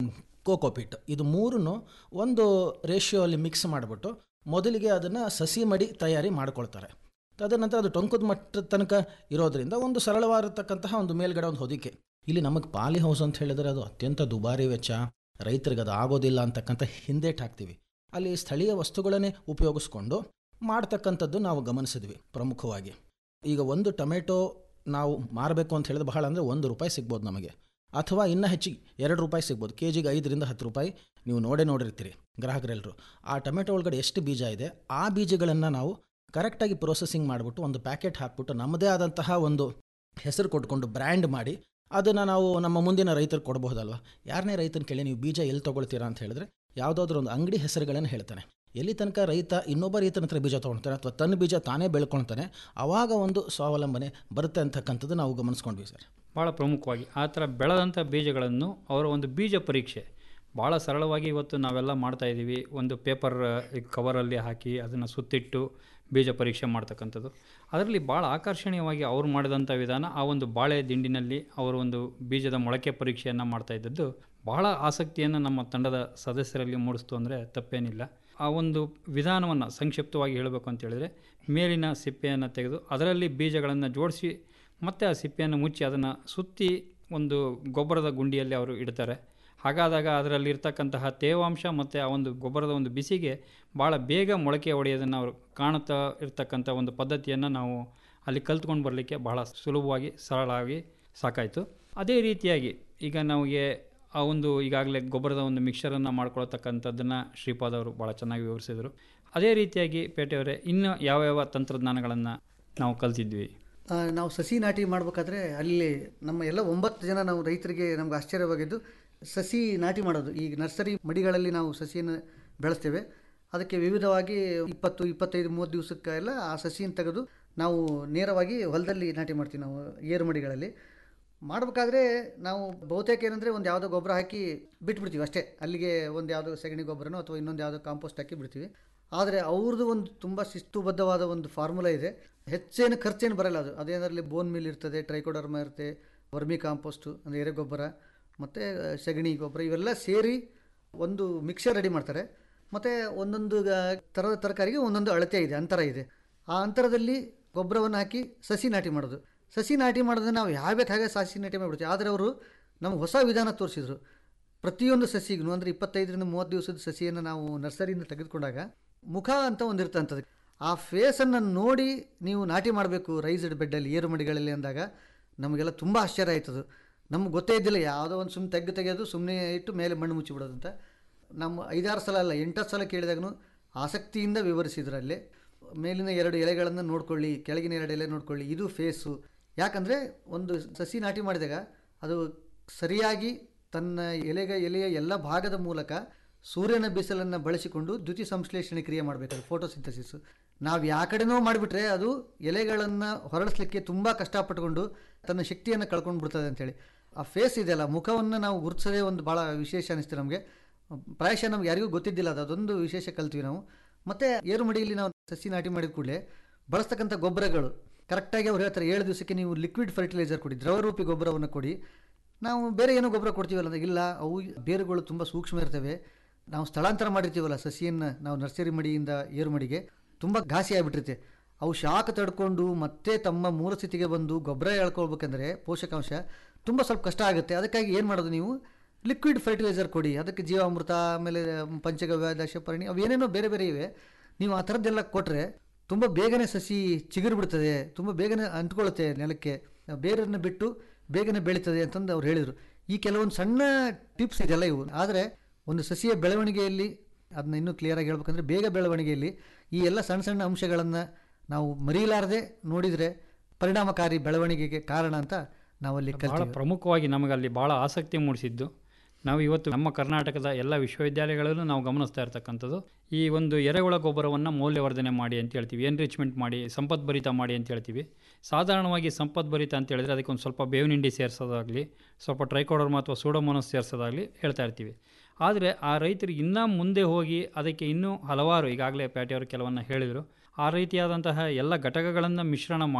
ಕೋಕೋಪಿಟ್ ಇದು ಮೂರನ್ನು ಒಂದು ರೇಷಿಯೋ ಅಲ್ಲಿ ಮಿಕ್ಸ್ ಮಾಡಿಬಿಟ್ಟು ಮೊದಲಿಗೆ ಅದನ್ನು ಸಸಿ ಮಡಿ ತಯಾರಿ ಮಾಡ್ಕೊಳ್ತಾರೆ ತದನಂತರ ಅದು ಟೊಂಕದ ಮಟ್ಟದ ತನಕ ಇರೋದ್ರಿಂದ ಒಂದು ಸರಳವಾಗಿರ್ತಕ್ಕಂತಹ ಒಂದು ಮೇಲ್ಗಡೆ ಒಂದು ಹೊದಿಕೆ ಇಲ್ಲಿ ನಮಗೆ ಪಾಲಿ ಹೌಸ್ ಅಂತ ಹೇಳಿದ್ರೆ ಅದು ಅತ್ಯಂತ ದುಬಾರಿ ವೆಚ್ಚ ರೈತರಿಗೆ ಅದು ಆಗೋದಿಲ್ಲ ಅಂತಕ್ಕಂಥ ಹಿಂದೇಟ್ ಹಾಕ್ತೀವಿ ಅಲ್ಲಿ ಸ್ಥಳೀಯ ವಸ್ತುಗಳನ್ನೇ ಉಪಯೋಗಿಸ್ಕೊಂಡು ಮಾಡ್ತಕ್ಕಂಥದ್ದು ನಾವು ಗಮನಿಸಿದ್ವಿ ಪ್ರಮುಖವಾಗಿ ಈಗ ಒಂದು ಟೊಮೆಟೊ ನಾವು ಮಾರಬೇಕು ಅಂತ ಹೇಳಿದ್ರೆ ಬಹಳ ಅಂದರೆ ಒಂದು ರೂಪಾಯಿ ಸಿಗ್ಬೋದು ನಮಗೆ ಅಥವಾ ಇನ್ನೂ ಹೆಚ್ಚಿಗೆ ಎರಡು ರೂಪಾಯಿ ಸಿಗ್ಬೋದು ಕೆ ಜಿಗೆ ಐದರಿಂದ ಹತ್ತು ರೂಪಾಯಿ ನೀವು ನೋಡೇ ನೋಡಿರ್ತೀರಿ ಗ್ರಾಹಕರೆಲ್ಲರೂ ಆ ಟೊಮೆಟೊ ಒಳಗಡೆ ಎಷ್ಟು ಬೀಜ ಇದೆ ಆ ಬೀಜಗಳನ್ನು ನಾವು ಕರೆಕ್ಟಾಗಿ ಪ್ರೊಸೆಸಿಂಗ್ ಮಾಡಿಬಿಟ್ಟು ಒಂದು ಪ್ಯಾಕೆಟ್ ಹಾಕ್ಬಿಟ್ಟು ನಮ್ಮದೇ ಆದಂತಹ ಒಂದು ಹೆಸರು ಕೊಟ್ಕೊಂಡು ಬ್ರ್ಯಾಂಡ್ ಮಾಡಿ ಅದನ್ನು ನಾವು ನಮ್ಮ ಮುಂದಿನ ರೈತರು ಕೊಡಬಹುದಲ್ವ ಯಾರನ್ನೇ ರೈತನ ಕೇಳಿ ನೀವು ಬೀಜ ಎಲ್ಲಿ ತೊಗೊಳ್ತೀರಾ ಅಂತ ಹೇಳಿದ್ರೆ ಯಾವುದಾದ್ರೂ ಒಂದು ಅಂಗಡಿ ಹೆಸರುಗಳನ್ನು ಹೇಳ್ತಾನೆ ಎಲ್ಲಿ ತನಕ ರೈತ ಇನ್ನೊಬ್ಬ ರೈತನ ಹತ್ರ ಬೀಜ ತೊಗೊಳ್ತಾನೆ ಅಥವಾ ತನ್ನ ಬೀಜ ತಾನೇ ಬೆಳ್ಕೊಳ್ತಾನೆ ಆವಾಗ ಒಂದು ಸ್ವಾವಲಂಬನೆ ಬರುತ್ತೆ ಅಂತಕ್ಕಂಥದ್ದು ನಾವು ಗಮನಿಸ್ಕೊಂಡ್ವಿ ಸರ್ ಭಾಳ ಪ್ರಮುಖವಾಗಿ ಆ ಥರ ಬೆಳೆದಂಥ ಬೀಜಗಳನ್ನು ಅವರ ಒಂದು ಬೀಜ ಪರೀಕ್ಷೆ ಭಾಳ ಸರಳವಾಗಿ ಇವತ್ತು ನಾವೆಲ್ಲ ಮಾಡ್ತಾ ಇದ್ದೀವಿ ಒಂದು ಪೇಪರ್ ಕವರಲ್ಲಿ ಹಾಕಿ ಅದನ್ನು ಸುತ್ತಿಟ್ಟು ಬೀಜ ಪರೀಕ್ಷೆ ಮಾಡ್ತಕ್ಕಂಥದ್ದು ಅದರಲ್ಲಿ ಭಾಳ ಆಕರ್ಷಣೀಯವಾಗಿ ಅವರು ಮಾಡಿದಂಥ ವಿಧಾನ ಆ ಒಂದು ಬಾಳೆ ದಿಂಡಿನಲ್ಲಿ ಅವರು ಒಂದು ಬೀಜದ ಮೊಳಕೆ ಪರೀಕ್ಷೆಯನ್ನು ಮಾಡ್ತಾ ಇದ್ದದ್ದು ಬಹಳ ಆಸಕ್ತಿಯನ್ನು ನಮ್ಮ ತಂಡದ ಸದಸ್ಯರಲ್ಲಿ ಮೂಡಿಸ್ತು ಅಂದರೆ ತಪ್ಪೇನಿಲ್ಲ ಆ ಒಂದು ವಿಧಾನವನ್ನು ಸಂಕ್ಷಿಪ್ತವಾಗಿ ಹೇಳಬೇಕು ಅಂತ ಹೇಳಿದರೆ ಮೇಲಿನ ಸಿಪ್ಪೆಯನ್ನು ತೆಗೆದು ಅದರಲ್ಲಿ ಬೀಜಗಳನ್ನು ಜೋಡಿಸಿ ಮತ್ತೆ ಆ ಸಿಪ್ಪೆಯನ್ನು ಮುಚ್ಚಿ ಅದನ್ನು ಸುತ್ತಿ ಒಂದು ಗೊಬ್ಬರದ ಗುಂಡಿಯಲ್ಲಿ ಅವರು ಇಡ್ತಾರೆ ಹಾಗಾದಾಗ ಅದರಲ್ಲಿ ಇರ್ತಕ್ಕಂತಹ ತೇವಾಂಶ ಮತ್ತು ಆ ಒಂದು ಗೊಬ್ಬರದ ಒಂದು ಬಿಸಿಗೆ ಭಾಳ ಬೇಗ ಮೊಳಕೆ ಹೊಡೆಯೋದನ್ನು ಅವರು ಕಾಣುತ್ತಾ ಇರ್ತಕ್ಕಂಥ ಒಂದು ಪದ್ಧತಿಯನ್ನು ನಾವು ಅಲ್ಲಿ ಕಲ್ತ್ಕೊಂಡು ಬರಲಿಕ್ಕೆ ಬಹಳ ಸುಲಭವಾಗಿ ಸರಳವಾಗಿ ಸಾಕಾಯಿತು ಅದೇ ರೀತಿಯಾಗಿ ಈಗ ನಮಗೆ ಆ ಒಂದು ಈಗಾಗಲೇ ಗೊಬ್ಬರದ ಒಂದು ಮಿಕ್ಸರನ್ನು ಮಾಡ್ಕೊಳ್ತಕ್ಕಂಥದ್ದನ್ನು ಶ್ರೀಪಾದ್ ಅವರು ಭಾಳ ಚೆನ್ನಾಗಿ ವಿವರಿಸಿದರು ಅದೇ ರೀತಿಯಾಗಿ ಪೇಟೆಯವರೇ ಇನ್ನು ಯಾವ ಯಾವ ತಂತ್ರಜ್ಞಾನಗಳನ್ನು ನಾವು ಕಲ್ತಿದ್ವಿ ಆ, ನಾವು ಸಸಿ ನಾಟಿ ಮಾಡಬೇಕಾದ್ರೆ ಅಲ್ಲಿ ನಮ್ಮ ಎಲ್ಲ ಒಂಬತ್ತು ಜನ ನಾವು ರೈತರಿಗೆ ನಮ್ಗೆ ಆಶ್ಚರ್ಯವಾಗಿದ್ದು ಸಸಿ ನಾಟಿ ಮಾಡೋದು ಈ ನರ್ಸರಿ ಮಡಿಗಳಲ್ಲಿ ನಾವು ಸಸಿಯನ್ನು ಬೆಳೆಸ್ತೇವೆ ಅದಕ್ಕೆ ವಿವಿಧವಾಗಿ ಇಪ್ಪತ್ತು ಇಪ್ಪತ್ತೈದು ಮೂವತ್ತು ದಿವಸಕ್ಕೆಲ್ಲ ಆ ಸಸಿಯನ್ನು ತೆಗೆದು ನಾವು ನೇರವಾಗಿ ಹೊಲದಲ್ಲಿ ನಾಟಿ ಮಾಡ್ತೀವಿ ನಾವು ಏರು ಮಡಿಗಳಲ್ಲಿ ಮಾಡಬೇಕಾದ್ರೆ ನಾವು ಬಹುತೇಕ ಏನಂದರೆ ಒಂದು ಯಾವುದೋ ಗೊಬ್ಬರ ಹಾಕಿ ಬಿಟ್ಬಿಡ್ತೀವಿ ಅಷ್ಟೇ ಅಲ್ಲಿಗೆ ಒಂದು ಯಾವುದೋ ಸಗಣಿ ಗೊಬ್ಬರನೋ ಅಥವಾ ಇನ್ನೊಂದು ಯಾವುದೋ ಕಾಂಪೋಸ್ಟ್ ಹಾಕಿ ಬಿಡ್ತೀವಿ ಆದರೆ ಅವ್ರದ್ದು ಒಂದು ತುಂಬ ಶಿಸ್ತುಬದ್ಧವಾದ ಒಂದು ಫಾರ್ಮುಲಾ ಇದೆ ಹೆಚ್ಚೇನು ಖರ್ಚೇನು ಬರಲ್ಲ ಅದು ಅದೇನರಲ್ಲಿ ಬೋನ್ ಮಿಲ್ ಇರ್ತದೆ ಟ್ರೈಕೋಡರ್ಮ ಇರುತ್ತೆ ವರ್ಮಿ ಕಾಂಪೋಸ್ಟು ಅಂದರೆ ಎರೆಗೊಬ್ಬರ ಮತ್ತು ಸಗಣಿ ಗೊಬ್ಬರ ಇವೆಲ್ಲ ಸೇರಿ ಒಂದು ಮಿಕ್ಸರ್ ರೆಡಿ ಮಾಡ್ತಾರೆ ಮತ್ತು ಒಂದೊಂದು ಗ- ಥರದ ತರಕಾರಿಗೆ ಒಂದೊಂದು ಅಳತೆ ಇದೆ ಅಂತರ ಇದೆ ಆ ಅಂತರದಲ್ಲಿ ಗೊಬ್ಬರವನ್ನು ಹಾಕಿ ಸಸಿ ನಾಟಿ ಮಾಡೋದು ಸಸಿ ನಾಟಿ ಮಾಡೋದನ್ನ ನಾವು ಯಾವ ಬೇಕು ಹಾಗೆ ಸಸಿ ನಾಟಿ ಮಾಡಿಬಿಡ್ತೀವಿ ಆದರೆ ಅವರು ನಮ್ಗೆ ಹೊಸ ವಿಧಾನ ತೋರಿಸಿದ್ರು ಪ್ರತಿಯೊಂದು ಸಸಿಗೂ ಅಂದರೆ ಇಪ್ಪತ್ತೈದರಿಂದ ಮೂವತ್ತು ದಿವಸದ ಸಸಿಯನ್ನು ನಾವು ನರ್ಸರಿಯಿಂದ ತೆಗೆದುಕೊಂಡಾಗ ಮುಖ ಅಂತ ಒಂದು ಇರ್ತಂಥದ್ದು ಆ ಫೇಸನ್ನು ನೋಡಿ ನೀವು ನಾಟಿ ಮಾಡಬೇಕು ರೈಸ್ಡ್ ಬೆಡ್ಡಲ್ಲಿ ಏರು ಮಡಿಗಳಲ್ಲಿ ಅಂದಾಗ ನಮಗೆಲ್ಲ ತುಂಬ ಆಶ್ಚರ್ಯ ಆಯ್ತದು ನಮ್ಗೆ ಗೊತ್ತೇ ಇದ್ದಿಲ್ಲ ಯಾವುದೋ ಒಂದು ಸುಮ್ಮನೆ ತೆಗ್ದು ತೆಗೆಯೋದು ಸುಮ್ಮನೆ ಇಟ್ಟು ಮೇಲೆ ಮಣ್ಣು ಮುಚ್ಚಿಬಿಡೋದು ಅಂತ ನಮ್ಮ ಐದಾರು ಸಲ ಅಲ್ಲ ಎಂಟತ್ತು ಸಲ ಕೇಳಿದಾಗೂ ಆಸಕ್ತಿಯಿಂದ ವಿವರಿಸಿದ್ರು ಅಲ್ಲಿ ಮೇಲಿನ ಎರಡು ಎಲೆಗಳನ್ನು ನೋಡ್ಕೊಳ್ಳಿ ಕೆಳಗಿನ ಎರಡು ಎಲೆ ನೋಡ್ಕೊಳ್ಳಿ ಇದು ಫೇಸು ಯಾಕಂದರೆ ಒಂದು ಸಸಿ ನಾಟಿ ಮಾಡಿದಾಗ ಅದು ಸರಿಯಾಗಿ ತನ್ನ ಎಲೆಗ ಎಲೆಯ ಎಲ್ಲ ಭಾಗದ ಮೂಲಕ ಸೂರ್ಯನ ಬಿಸಿಲನ್ನು ಬಳಸಿಕೊಂಡು ದ್ಯುತಿ ಸಂಶ್ಲೇಷಣೆ ಕ್ರಿಯೆ ಮಾಡಬೇಕು ಫೋಟೋಸಿಂಥಸಿಸ್ ನಾವು ಯಾ ಕಡೆನೋ ಮಾಡಿಬಿಟ್ರೆ ಅದು ಎಲೆಗಳನ್ನು ಹೊರಡಿಸ್ಲಿಕ್ಕೆ ತುಂಬ ಕಷ್ಟಪಟ್ಟುಕೊಂಡು ತನ್ನ ಶಕ್ತಿಯನ್ನು ಕಳ್ಕೊಂಡು ಬಿಡ್ತದೆ ಅಂತೇಳಿ ಆ ಫೇಸ್ ಇದೆಯಲ್ಲ ಮುಖವನ್ನು ನಾವು ಗುರುತಿಸೋದೇ ಒಂದು ಭಾಳ ವಿಶೇಷ ಅನಿಸ್ತು ನಮಗೆ ಪ್ರಾಯಶಃ ನಮ್ಗೆ ಯಾರಿಗೂ ಗೊತ್ತಿದ್ದಿಲ್ಲ ಅದು ಅದೊಂದು ವಿಶೇಷ ಕಲ್ತೀವಿ ನಾವು ಮತ್ತು ಏರುಮಡಿಯಲ್ಲಿ ನಾವು ಸಸಿ ನಾಟಿ ಮಾಡಿದ ಕೂಡಲೇ ಬಳಸ್ತಕ್ಕಂಥ ಗೊಬ್ಬರಗಳು ಕರೆಕ್ಟಾಗಿ ಅವ್ರು ಹೇಳ್ತಾರೆ ಏಳು ದಿವಸಕ್ಕೆ ನೀವು ಲಿಕ್ವಿಡ್ ಫರ್ಟಿಲೈಸರ್ ಕೊಡಿ ದ್ರವರೂಪಿ ಗೊಬ್ಬರವನ್ನು ಕೊಡಿ ನಾವು ಬೇರೆ ಏನೋ ಗೊಬ್ಬರ ಕೊಡ್ತೀವಲ್ಲ ಅಂದ್ರೆ ಇಲ್ಲ ಅವು ಬೇರುಗಳು ತುಂಬ ಸೂಕ್ಷ್ಮ ಇರ್ತವೆ ನಾವು ಸ್ಥಳಾಂತರ ಮಾಡಿರ್ತೀವಲ್ಲ ಸಸಿಯನ್ನು ನಾವು ನರ್ಸರಿ ಮಡಿಯಿಂದ ಏರು ಮಡಿಗೆ ತುಂಬ ಘಾಸಿ ಆಗಿಬಿಟ್ಟಿರುತ್ತೆ ಅವು ಶಾಖ ತಡ್ಕೊಂಡು ಮತ್ತೆ ತಮ್ಮ ಮೂಲ ಸ್ಥಿತಿಗೆ ಬಂದು ಗೊಬ್ಬರ ಎಳ್ಕೊಳ್ಬೇಕಂದ್ರೆ ಪೋಷಕಾಂಶ ತುಂಬ ಸ್ವಲ್ಪ ಕಷ್ಟ ಆಗುತ್ತೆ ಅದಕ್ಕಾಗಿ ಏನು ಮಾಡೋದು ನೀವು ಲಿಕ್ವಿಡ್ ಫರ್ಟಿಲೈಸರ್ ಕೊಡಿ ಅದಕ್ಕೆ ಜೀವಾಮೃತ ಆಮೇಲೆ ಪಂಚಗವ್ಯ ದಶಪರ್ಣಿ ಅವು ಏನೇನೋ ಬೇರೆ ಬೇರೆ ಇವೆ ನೀವು ಆ ಥರದ್ದೆಲ್ಲ ಕೊಟ್ಟರೆ ತುಂಬ ಬೇಗನೆ ಸಸಿ ಚಿಗುರು ಬಿಡ್ತದೆ ತುಂಬ ಬೇಗನೆ ಅಂಟ್ಕೊಳ್ಳುತ್ತೆ ನೆಲಕ್ಕೆ ಬೇರನ್ನು ಬಿಟ್ಟು ಬೇಗನೆ ಬೆಳೀತದೆ ಅಂತಂದು ಅವ್ರು ಹೇಳಿದರು ಈ ಕೆಲವೊಂದು ಸಣ್ಣ ಟಿಪ್ಸ್ ಇದೆಲ್ಲ ಇವು ಆದರೆ ಒಂದು ಸಸಿಯ ಬೆಳವಣಿಗೆಯಲ್ಲಿ ಅದನ್ನ ಇನ್ನೂ ಕ್ಲಿಯರಾಗಿ ಹೇಳ್ಬೇಕಂದ್ರೆ ಬೇಗ ಬೆಳವಣಿಗೆಯಲ್ಲಿ ಈ ಎಲ್ಲ ಸಣ್ಣ ಸಣ್ಣ ಅಂಶಗಳನ್ನು ನಾವು ಮರೀಲಾರದೆ ನೋಡಿದರೆ ಪರಿಣಾಮಕಾರಿ ಬೆಳವಣಿಗೆಗೆ ಕಾರಣ ಅಂತ ನಾವಲ್ಲಿ ಭಾಳ ಕಲ್ತೀವಿ ಪ್ರಮುಖವಾಗಿ ನಮಗಲ್ಲಿ ಭಾಳ ಆಸಕ್ತಿ ಮೂಡಿಸಿದ್ದು ನಾವು ಇವತ್ತು ನಮ್ಮ ಕರ್ನಾಟಕದ ಎಲ್ಲ ವಿಶ್ವವಿದ್ಯಾಲಯಗಳಲ್ಲೂ ನಾವು ಗಮನಿಸ್ತಾ ಇರ್ತಕ್ಕಂಥದ್ದು ಈ ಒಂದು ಎರೆಹುಳ ಗೊಬ್ಬರವನ್ನು ಮೌಲ್ಯವರ್ಧನೆ ಮಾಡಿ ಅಂತ ಹೇಳ್ತೀವಿ ಎನ್ರಿಚ್ಮೆಂಟ್ ಮಾಡಿ ಸಂಪದ್ಭರಿತ ಮಾಡಿ ಅಂತ ಹೇಳ್ತೀವಿ ಸಾಧಾರಣವಾಗಿ ಸಂಪದ್ಭರಿತ ಅಂತ ಹೇಳಿದ್ರೆ ಅದಕ್ಕೆ ಒಂದು ಸ್ವಲ್ಪ ಬೇವಿನ ಹಿಂಡಿ ಸೇರಿಸೋದಾಗಲಿ ಸ್ವಲ್ಪ ಟ್ರೈಕೋಡರ್ಮ ಅಥವಾ ಸೂಡೋಮೋನಸ್ ಸೇರಿಸೋದಾಗಲಿ ಹೇಳ್ತಾ ಇರ್ತೀವಿ ಆದರೆ ಆ ರೈತರು ಇನ್ನೂ ಮುಂದೆ ಹೋಗಿ ಅದಕ್ಕೆ ಇನ್ನೂ ಹಲವಾರು ಈಗಾಗಲೇ ಪೇಟೆಯವರು ಕೆಲವನ್ನ ಹೇಳಿದರು ಆ ರೀತಿಯಾದಂತಹ ಎಲ್ಲ ಘಟಕಗಳನ್ನು ಮಿಶ್ರಣ ಮಾಡಿ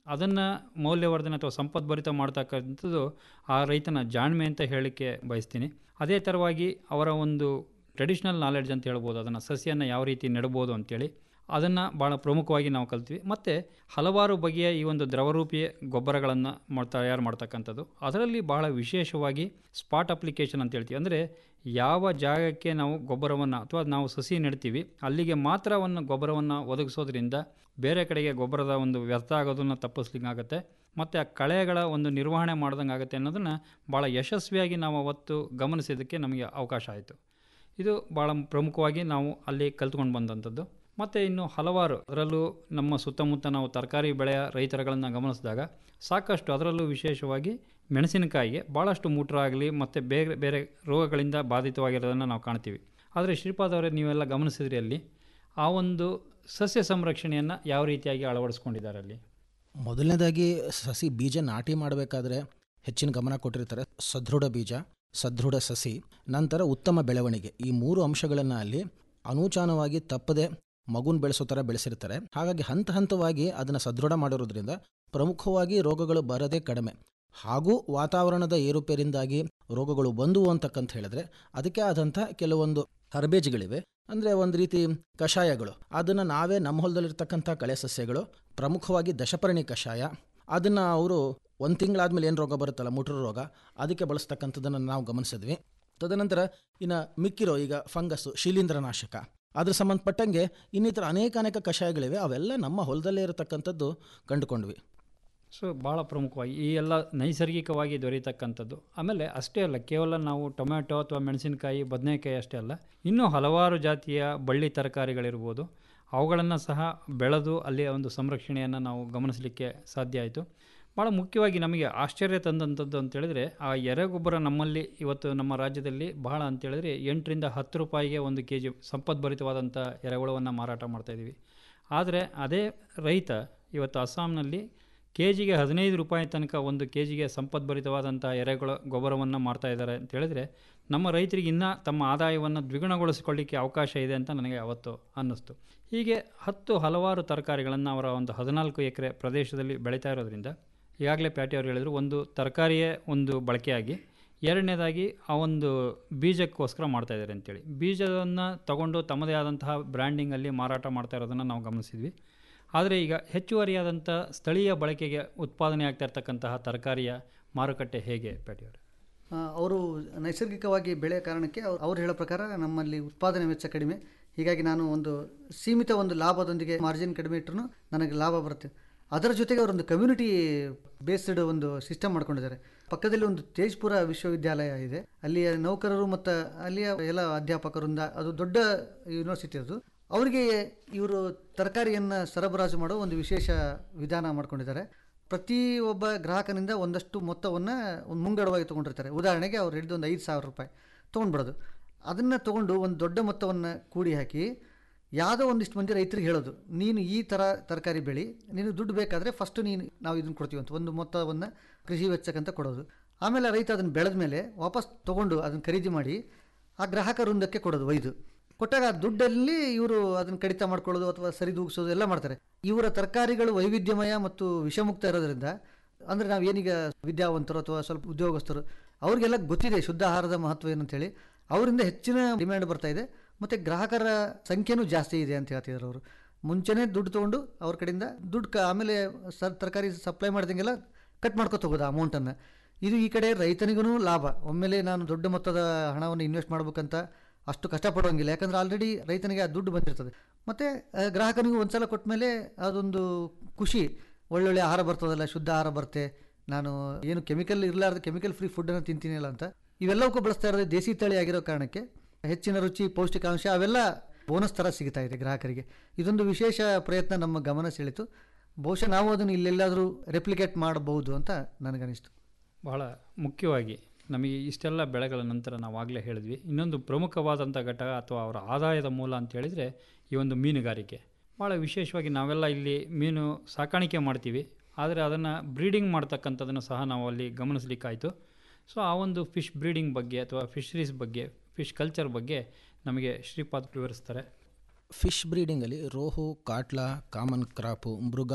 ಅದನ್ನು ಮೌಲ್ಯವರ್ಧನೆ ಅಥವಾ ಸಂಪದ್ಭರಿತ ಮಾಡ್ತಕ್ಕಂಥದ್ದು ಆ ರೈತನ ಜಾಣ್ಮೆ ಅಂತ ಹೇಳಲಿಕ್ಕೆ ಬಯಸ್ತೀನಿ ಅದೇ ಥರವಾಗಿ ಅವರ ಒಂದು ಟ್ರೆಡಿಷ್ನಲ್ ನಾಲೆಡ್ಜ್ ಅಂತ ಹೇಳ್ಬೋದು ಅದನ್ನು ಸಸಿಯನ್ನು ಯಾವ ರೀತಿ ನೆಡ್ಬೋದು ಅಂತೇಳಿ ಅದನ್ನು ಭಾಳ ಪ್ರಮುಖವಾಗಿ ನಾವು ಕಲ್ತ್ವಿ ಮತ್ತು ಹಲವಾರು ಬಗೆಯ ಈ ಒಂದು ದ್ರವರೂಪಿ ಗೊಬ್ಬರಗಳನ್ನು ಮಾಡ್ ತಯಾರು ಮಾಡ್ತಕ್ಕಂಥದ್ದು ಅದರಲ್ಲಿ ಬಹಳ ವಿಶೇಷವಾಗಿ ಸ್ಪಾಟ್ ಅಪ್ಲಿಕೇಶನ್ ಅಂತ ಹೇಳ್ತೀವಿ ಅಂದರೆ ಯಾವ ಜಾಗಕ್ಕೆ ನಾವು ಗೊಬ್ಬರವನ್ನು ಅಥವಾ ನಾವು ಸಸಿ ನೆಡ್ತೀವಿ ಅಲ್ಲಿಗೆ ಮಾತ್ರವನ್ನು ಗೊಬ್ಬರವನ್ನು ಒದಗಿಸೋದ್ರಿಂದ ಬೇರೆ ಕಡೆಗೆ ಗೊಬ್ಬರದ ಒಂದು ವ್ಯರ್ಥ ಆಗೋದನ್ನು ತಪ್ಪಿಸ್ಲಿಕ್ಕಾಗತ್ತೆ ಮತ್ತು ಆ ಕಳೆಗಳ ಒಂದು ನಿರ್ವಹಣೆ ಮಾಡ್ದಂಗೆ ಆಗುತ್ತೆ ಅನ್ನೋದನ್ನು ಭಾಳ ಯಶಸ್ವಿಯಾಗಿ ನಾವು ಅವತ್ತು ಗಮನಿಸಿದ್ದಕ್ಕೆ ನಮಗೆ ಅವಕಾಶ ಆಯಿತು ಇದು ಭಾಳ ಪ್ರಮುಖವಾಗಿ ನಾವು ಅಲ್ಲಿ ಕಲ್ತ್ಕೊಂಡು ಬಂದಂಥದ್ದು ಮತ್ತು ಇನ್ನು ಹಲವಾರು ಅದರಲ್ಲೂ ನಮ್ಮ ಸುತ್ತಮುತ್ತ ನಾವು ತರಕಾರಿ ಬೆಳೆಯ ರೈತರುಗಳನ್ನು ಗಮನಿಸಿದಾಗ ಸಾಕಷ್ಟು ಅದರಲ್ಲೂ ವಿಶೇಷವಾಗಿ ಮೆಣಸಿನಕಾಯಿಗೆ ಭಾಳಷ್ಟು ಮೂತ್ರ ಆಗಲಿ ಮತ್ತು ಬೇರೆ ಬೇರೆ ರೋಗಗಳಿಂದ ಬಾಧಿತವಾಗಿರೋದನ್ನು ನಾವು ಕಾಣ್ತೀವಿ ಆದರೆ ಶ್ರೀಪಾದ್ ಅವರೇ ನೀವೆಲ್ಲ ಗಮನಿಸಿದ್ರಿ ಅಲ್ಲಿ ಆ ಒಂದು ಸಸ್ಯ ಸಂರಕ್ಷಣೆಯನ್ನು ಯಾವ ರೀತಿಯಾಗಿ ಅಳವಡಿಸ್ಕೊಂಡಿದ್ದಾರೆ ಅಲ್ಲಿ ಮೊದಲನೇದಾಗಿ ಸಸಿ ಬೀಜ ನಾಟಿ ಮಾಡಬೇಕಾದ್ರೆ ಹೆಚ್ಚಿನ ಗಮನ ಕೊಟ್ಟಿರ್ತಾರೆ ಸದೃಢ ಬೀಜ ಸದೃಢ ಸಸಿ ನಂತರ ಉತ್ತಮ ಬೆಳವಣಿಗೆ ಈ ಮೂರು ಅಂಶಗಳನ್ನು ಅಲ್ಲಿ ಅನೂಚಾನವಾಗಿ ತಪ್ಪದೆ ಮಗುನ ಬೆಳೆಸೋ ಥರ ಬೆಳೆಸಿರ್ತಾರೆ ಹಾಗಾಗಿ ಹಂತ ಹಂತವಾಗಿ ಅದನ್ನು ಸದೃಢ ಮಾಡಿರೋದ್ರಿಂದ ಪ್ರಮುಖವಾಗಿ ರೋಗಗಳು ಬರದೇ ಕಡಿಮೆ ಹಾಗೂ ವಾತಾವರಣದ ಏರುಪೇರಿಂದಾಗಿ ರೋಗಗಳು ಬಂದುವು ಅಂತಕ್ಕಂತ ಹೇಳಿದ್ರೆ ಅದಕ್ಕೆ ಆದಂಥ ಕೆಲವೊಂದು ಹರ್ಬೇಜ್ಗಳಿವೆ ಅಂದರೆ ಒಂದು ರೀತಿ ಕಷಾಯಗಳು ಅದನ್ನು ನಾವೇ ನಮ್ಮ ಹೊಲದಲ್ಲಿರ್ತಕ್ಕಂಥ ಕಳೆ ಸಸ್ಯಗಳು ಪ್ರಮುಖವಾಗಿ ದಶಪರ್ಣಿ ಕಷಾಯ ಅದನ್ನು ಅವರು ಒಂದು ತಿಂಗಳಾದ್ಮೇಲೆ ಏನು ರೋಗ ಬರುತ್ತಲ್ಲ ಮುಟ್ರು ರೋಗ ಅದಕ್ಕೆ ಬಳಸ್ತಕ್ಕಂಥದ್ದನ್ನು ನಾವು ಗಮನಿಸಿದ್ವಿ ತದನಂತರ ಇನ್ನು ಮಿಕ್ಕಿರೋ ಈಗ ಫಂಗಸ್ಸು ಶಿಲೀಂಧ್ರನಾಶಕ ಅದ್ರ ಸಂಬಂಧಪಟ್ಟಂಗೆ ಇನ್ನಿತರ ಅನೇಕ ಅನೇಕ ಕಷಾಯಗಳಿವೆ ಅವೆಲ್ಲ ನಮ್ಮ ಹೊಲದಲ್ಲೇ ಇರತಕ್ಕಂಥದ್ದು ಕಂಡುಕೊಂಡ್ವಿ ಸೊ ಭಾಳ ಪ್ರಮುಖವಾಗಿ ಈ ಎಲ್ಲ ನೈಸರ್ಗಿಕವಾಗಿ ದೊರೆಯತಕ್ಕಂಥದ್ದು ಆಮೇಲೆ ಅಷ್ಟೇ ಅಲ್ಲ ಕೇವಲ ನಾವು ಟೊಮ್ಯಾಟೊ ಅಥವಾ ಮೆಣಸಿನಕಾಯಿ ಬದನೆಕಾಯಿ ಅಷ್ಟೇ ಅಲ್ಲ ಇನ್ನೂ ಹಲವಾರು ಜಾತಿಯ ಬಳ್ಳಿ ತರಕಾರಿಗಳಿರ್ಬೋದು ಅವುಗಳನ್ನು ಸಹ ಬೆಳೆದು ಅಲ್ಲಿಯ ಒಂದು ಸಂರಕ್ಷಣೆಯನ್ನು ನಾವು ಗಮನಿಸಲಿಕ್ಕೆ ಸಾಧ್ಯ ಆಯಿತು ಭಾಳ ಮುಖ್ಯವಾಗಿ ನಮಗೆ ಆಶ್ಚರ್ಯ ತಂದಂಥದ್ದು ಅಂತೇಳಿದರೆ ಆ ಎರೆಗೊಬ್ಬರ ನಮ್ಮಲ್ಲಿ ಇವತ್ತು ನಮ್ಮ ರಾಜ್ಯದಲ್ಲಿ ಬಹಳ ಅಂತೇಳಿದರೆ ಎಂಟರಿಂದ ಹತ್ತು ರೂಪಾಯಿಗೆ ಒಂದು ಕೆ ಜಿ ಸಂಪದ್ಭರಿತವಾದಂಥ ಎರೆಹುಳವನ್ನು ಮಾರಾಟ ಮಾಡ್ತಾಯಿದ್ದೀವಿ ಆದರೆ ಅದೇ ರೈತ ಇವತ್ತು ಅಸ್ಸಾಂನಲ್ಲಿ ಕೆ ಜಿಗೆ ಹದಿನೈದು ರೂಪಾಯಿ ತನಕ ಒಂದು ಕೆ ಜಿಗೆ ಸಂಪದ್ಭರಿತವಾದಂಥ ಎರೆಗಳ ಗೊಬ್ಬರವನ್ನು ಮಾಡ್ತಾ ಇದ್ದಾರೆ ಅಂತ ಹೇಳಿದರೆ ನಮ್ಮ ರೈತರಿಗೆ ಇನ್ನೂ ತಮ್ಮ ಆದಾಯವನ್ನು ದ್ವಿಗುಣಗೊಳಿಸಿಕೊಳ್ಳಿಕ್ಕೆ ಅವಕಾಶ ಇದೆ ಅಂತ ನನಗೆ ಅವತ್ತು ಅನ್ನಿಸ್ತು ಹೀಗೆ ಹತ್ತು ಹಲವಾರು ತರಕಾರಿಗಳನ್ನು ಅವರ ಒಂದು ಹದಿನಾಲ್ಕು ಎಕರೆ ಪ್ರದೇಶದಲ್ಲಿ ಬೆಳೀತಾ ಇರೋದ್ರಿಂದ ಈಗಾಗಲೇ ಪ್ಯಾಟಿ ಅವರು ಹೇಳಿದರು ಒಂದು ತರಕಾರಿಯೇ ಒಂದು ಬಳಕೆಯಾಗಿ ಎರಡನೇದಾಗಿ ಆ ಒಂದು ಬೀಜಕ್ಕೋಸ್ಕರ ಮಾಡ್ತಾ ಇದ್ದಾರೆ ಅಂತೇಳಿ ಬೀಜವನ್ನು ತಗೊಂಡು ತಮ್ಮದೇ ಆದಂತಹ ಬ್ರ್ಯಾಂಡಿಂಗಲ್ಲಿ ಮಾರಾಟ ಮಾಡ್ತಾ ಇರೋದನ್ನು ನಾವು ಗಮನಿಸಿದ್ವಿ ಆದರೆ ಈಗ ಹೆಚ್ಚುವರಿಯಾದಂಥ ಸ್ಥಳೀಯ ಬಳಕೆಗೆ ಉತ್ಪಾದನೆ ಆಗ್ತಾ ಇರ್ತಕ್ಕಂತಹ ತರಕಾರಿಯ ಮಾರುಕಟ್ಟೆ ಹೇಗೆ ಪ್ಯಾಟಿಯವರು ಅವರು ನೈಸರ್ಗಿಕವಾಗಿ ಬೆಳೆಯ ಕಾರಣಕ್ಕೆ ಅವ್ರು ಅವ್ರು ಹೇಳೋ ಪ್ರಕಾರ ನಮ್ಮಲ್ಲಿ ಉತ್ಪಾದನೆ ವೆಚ್ಚ ಕಡಿಮೆ ಹೀಗಾಗಿ ನಾನು ಒಂದು ಸೀಮಿತ ಒಂದು ಲಾಭದೊಂದಿಗೆ ಮಾರ್ಜಿನ್ ಕಡಿಮೆ ಇಟ್ಟರು ನನಗೆ ಲಾಭ ಬರುತ್ತೆ ಅದರ ಜೊತೆಗೆ ಅವರೊಂದು ಕಮ್ಯುನಿಟಿ ಬೇಸ್ಡ್ ಒಂದು ಸಿಸ್ಟಮ್ ಮಾಡ್ಕೊಂಡಿದ್ದಾರೆ ಪಕ್ಕದಲ್ಲಿ ಒಂದು ತೇಜ್ಪುರ ವಿಶ್ವವಿದ್ಯಾಲಯ ಇದೆ ಅಲ್ಲಿಯ ನೌಕರರು ಮತ್ತು ಅಲ್ಲಿಯ ಎಲ್ಲ ಅಧ್ಯಾಪಕರಿಂದ ಅದು ದೊಡ್ಡ ಯೂನಿವರ್ಸಿಟಿ ಅದು ಅವರಿಗೆ ಇವರು ತರಕಾರಿಯನ್ನು ಸರಬರಾಜು ಮಾಡೋ ಒಂದು ವಿಶೇಷ ವಿಧಾನ ಮಾಡ್ಕೊಂಡಿದ್ದಾರೆ ಪ್ರತಿ ಒಬ್ಬ ಗ್ರಾಹಕನಿಂದ ಒಂದಷ್ಟು ಮೊತ್ತವನ್ನು ಒಂದು ಮುಂಗಡವಾಗಿ ತೊಗೊಂಡಿರ್ತಾರೆ ಉದಾಹರಣೆಗೆ ಅವ್ರು ಹಿಡಿದು ಒಂದು ಐದು ಸಾವಿರ ರೂಪಾಯಿ ತೊಗೊಂಡ್ಬಿಡೋದು ಅದನ್ನು ತೊಗೊಂಡು ಒಂದು ದೊಡ್ಡ ಮೊತ್ತವನ್ನು ಕೂಡಿ ಹಾಕಿ ಯಾವುದೋ ಒಂದಿಷ್ಟು ಮಂದಿ ರೈತರಿಗೆ ಹೇಳೋದು ನೀನು ಈ ಥರ ತರಕಾರಿ ಬೆಳಿ ನೀನು ದುಡ್ಡು ಬೇಕಾದರೆ ಫಸ್ಟು ನೀನು ನಾವು ಇದನ್ನು ಕೊಡ್ತೀವಿ ಅಂತ ಒಂದು ಮೊತ್ತವನ್ನು ಕೃಷಿ ವೆಚ್ಚಕ್ಕಂತ ಕೊಡೋದು ಆಮೇಲೆ ರೈತ ಅದನ್ನು ಬೆಳೆದ ಮೇಲೆ ವಾಪಸ್ ತೊಗೊಂಡು ಅದನ್ನು ಖರೀದಿ ಮಾಡಿ ಆ ಗ್ರಾಹಕ ವೃಂದಕ್ಕೆ ಕೊಡೋದು ಒಯ್ದು ಕೊಟ್ಟಾಗ ಆ ದುಡ್ಡಲ್ಲಿ ಇವರು ಅದನ್ನು ಕಡಿತ ಮಾಡ್ಕೊಳ್ಳೋದು ಅಥವಾ ಸರಿದೂಗಿಸೋದು ಎಲ್ಲ ಮಾಡ್ತಾರೆ ಇವರ ತರಕಾರಿಗಳು ವೈವಿಧ್ಯಮಯ ಮತ್ತು ವಿಷಮುಕ್ತ ಇರೋದ್ರಿಂದ ಅಂದರೆ ನಾವು ಏನೀಗ ವಿದ್ಯಾವಂತರು ಅಥವಾ ಸ್ವಲ್ಪ ಉದ್ಯೋಗಸ್ಥರು ಅವ್ರಿಗೆಲ್ಲ ಗೊತ್ತಿದೆ ಶುದ್ಧ ಆಹಾರದ ಮಹತ್ವ ಏನಂತೇಳಿ ಅವರಿಂದ ಹೆಚ್ಚಿನ ಡಿಮ್ಯಾಂಡ್ ಬರ್ತಾ ಇದೆ ಮತ್ತು ಗ್ರಾಹಕರ ಸಂಖ್ಯೆನೂ ಜಾಸ್ತಿ ಇದೆ ಅಂತ ಹೇಳ್ತಿದ್ದಾರೆ ಅವರು ಮುಂಚೆನೇ ದುಡ್ಡು ತೊಗೊಂಡು ಅವ್ರ ಕಡೆಯಿಂದ ದುಡ್ಡು ಕ ಆಮೇಲೆ ಸರ್ ತರಕಾರಿ ಸಪ್ಲೈ ಮಾಡಿದಂಗೆಲ್ಲ ಕಟ್ ಮಾಡ್ಕೊತ ಹೋಗೋದು ಅಮೌಂಟನ್ನು ಇದು ಈ ಕಡೆ ರೈತನಿಗೂ ಲಾಭ ಒಮ್ಮೆಲೆ ನಾನು ದೊಡ್ಡ ಮೊತ್ತದ ಹಣವನ್ನು ಇನ್ವೆಸ್ಟ್ ಮಾಡ್ಬೇಕಂತ ಅಷ್ಟು ಕಷ್ಟಪಡೋಂಗಿಲ್ಲ ಯಾಕಂದ್ರೆ ಆಲ್ರೆಡಿ ರೈತನಿಗೆ ಆ ದುಡ್ಡು ಬಂದಿರ್ತದೆ ಮತ್ತು ಗ್ರಾಹಕನಿಗೂ ಒಂದು ಸಲ ಕೊಟ್ಟ ಮೇಲೆ ಅದೊಂದು ಖುಷಿ ಒಳ್ಳೊಳ್ಳೆ ಆಹಾರ ಬರ್ತದಲ್ಲ ಶುದ್ಧ ಆಹಾರ ಬರುತ್ತೆ ನಾನು ಏನು ಕೆಮಿಕಲ್ ಇರಲಾರ್ದು ಕೆಮಿಕಲ್ ಫ್ರೀ ಫುಡ್ಡನ್ನು ತಿಂತೀನಿಲ್ಲ ಅಂತ ಇವೆಲ್ಲವಕ್ಕೂ ಬಳಸ್ತಾ ಇರೋದು ದೇಸಿ ತಳಿ ಆಗಿರೋ ಕಾರಣಕ್ಕೆ ಹೆಚ್ಚಿನ ರುಚಿ ಪೌಷ್ಟಿಕಾಂಶ ಅವೆಲ್ಲ ಬೋನಸ್ ಥರ ಸಿಗ್ತಾ ಇದೆ ಗ್ರಾಹಕರಿಗೆ ಇದೊಂದು ವಿಶೇಷ ಪ್ರಯತ್ನ ನಮ್ಮ ಗಮನ ಸೆಳೀತು ಬಹುಶಃ ನಾವು ಅದನ್ನು ಇಲ್ಲೆಲ್ಲಾದರೂ ರೆಪ್ಲಿಕೇಟ್ ಮಾಡಬಹುದು ಅಂತ ನನಗನಿಸ್ತು ಬಹಳ ಮುಖ್ಯವಾಗಿ ನಮಗೆ ಇಷ್ಟೆಲ್ಲ ಬೆಳೆಗಳ ನಂತರ ನಾವು ಆಗಲೇ ಹೇಳಿದ್ವಿ ಇನ್ನೊಂದು ಪ್ರಮುಖವಾದಂಥ ಘಟಕ ಅಥವಾ ಅವರ ಆದಾಯದ ಮೂಲ ಅಂತ ಹೇಳಿದರೆ ಈ ಒಂದು ಮೀನುಗಾರಿಕೆ ಭಾಳ ವಿಶೇಷವಾಗಿ ನಾವೆಲ್ಲ ಇಲ್ಲಿ ಮೀನು ಸಾಕಾಣಿಕೆ ಮಾಡ್ತೀವಿ ಆದರೆ ಅದನ್ನು ಬ್ರೀಡಿಂಗ್ ಮಾಡ್ತಕ್ಕಂಥದ್ದನ್ನು ಸಹ ನಾವು ಅಲ್ಲಿ ಗಮನಿಸಲಿಕ್ಕಾಯಿತು ಸೊ ಆ ಒಂದು ಫಿಶ್ ಬ್ರೀಡಿಂಗ್ ಬಗ್ಗೆ ಅಥವಾ ಫಿಶರೀಸ್ ಬಗ್ಗೆ ಫಿಶ್ ಕಲ್ಚರ್ ಬಗ್ಗೆ ನಮಗೆ ಶ್ರೀಪಾದ್ ವಿವರಿಸ್ತಾರೆ ಫಿಶ್ ಬ್ರೀಡಿಂಗಲ್ಲಿ ರೋಹು ಕಾಟ್ಲಾ ಕಾಮನ್ ಕ್ರಾಪು ಮೃಗಾಲು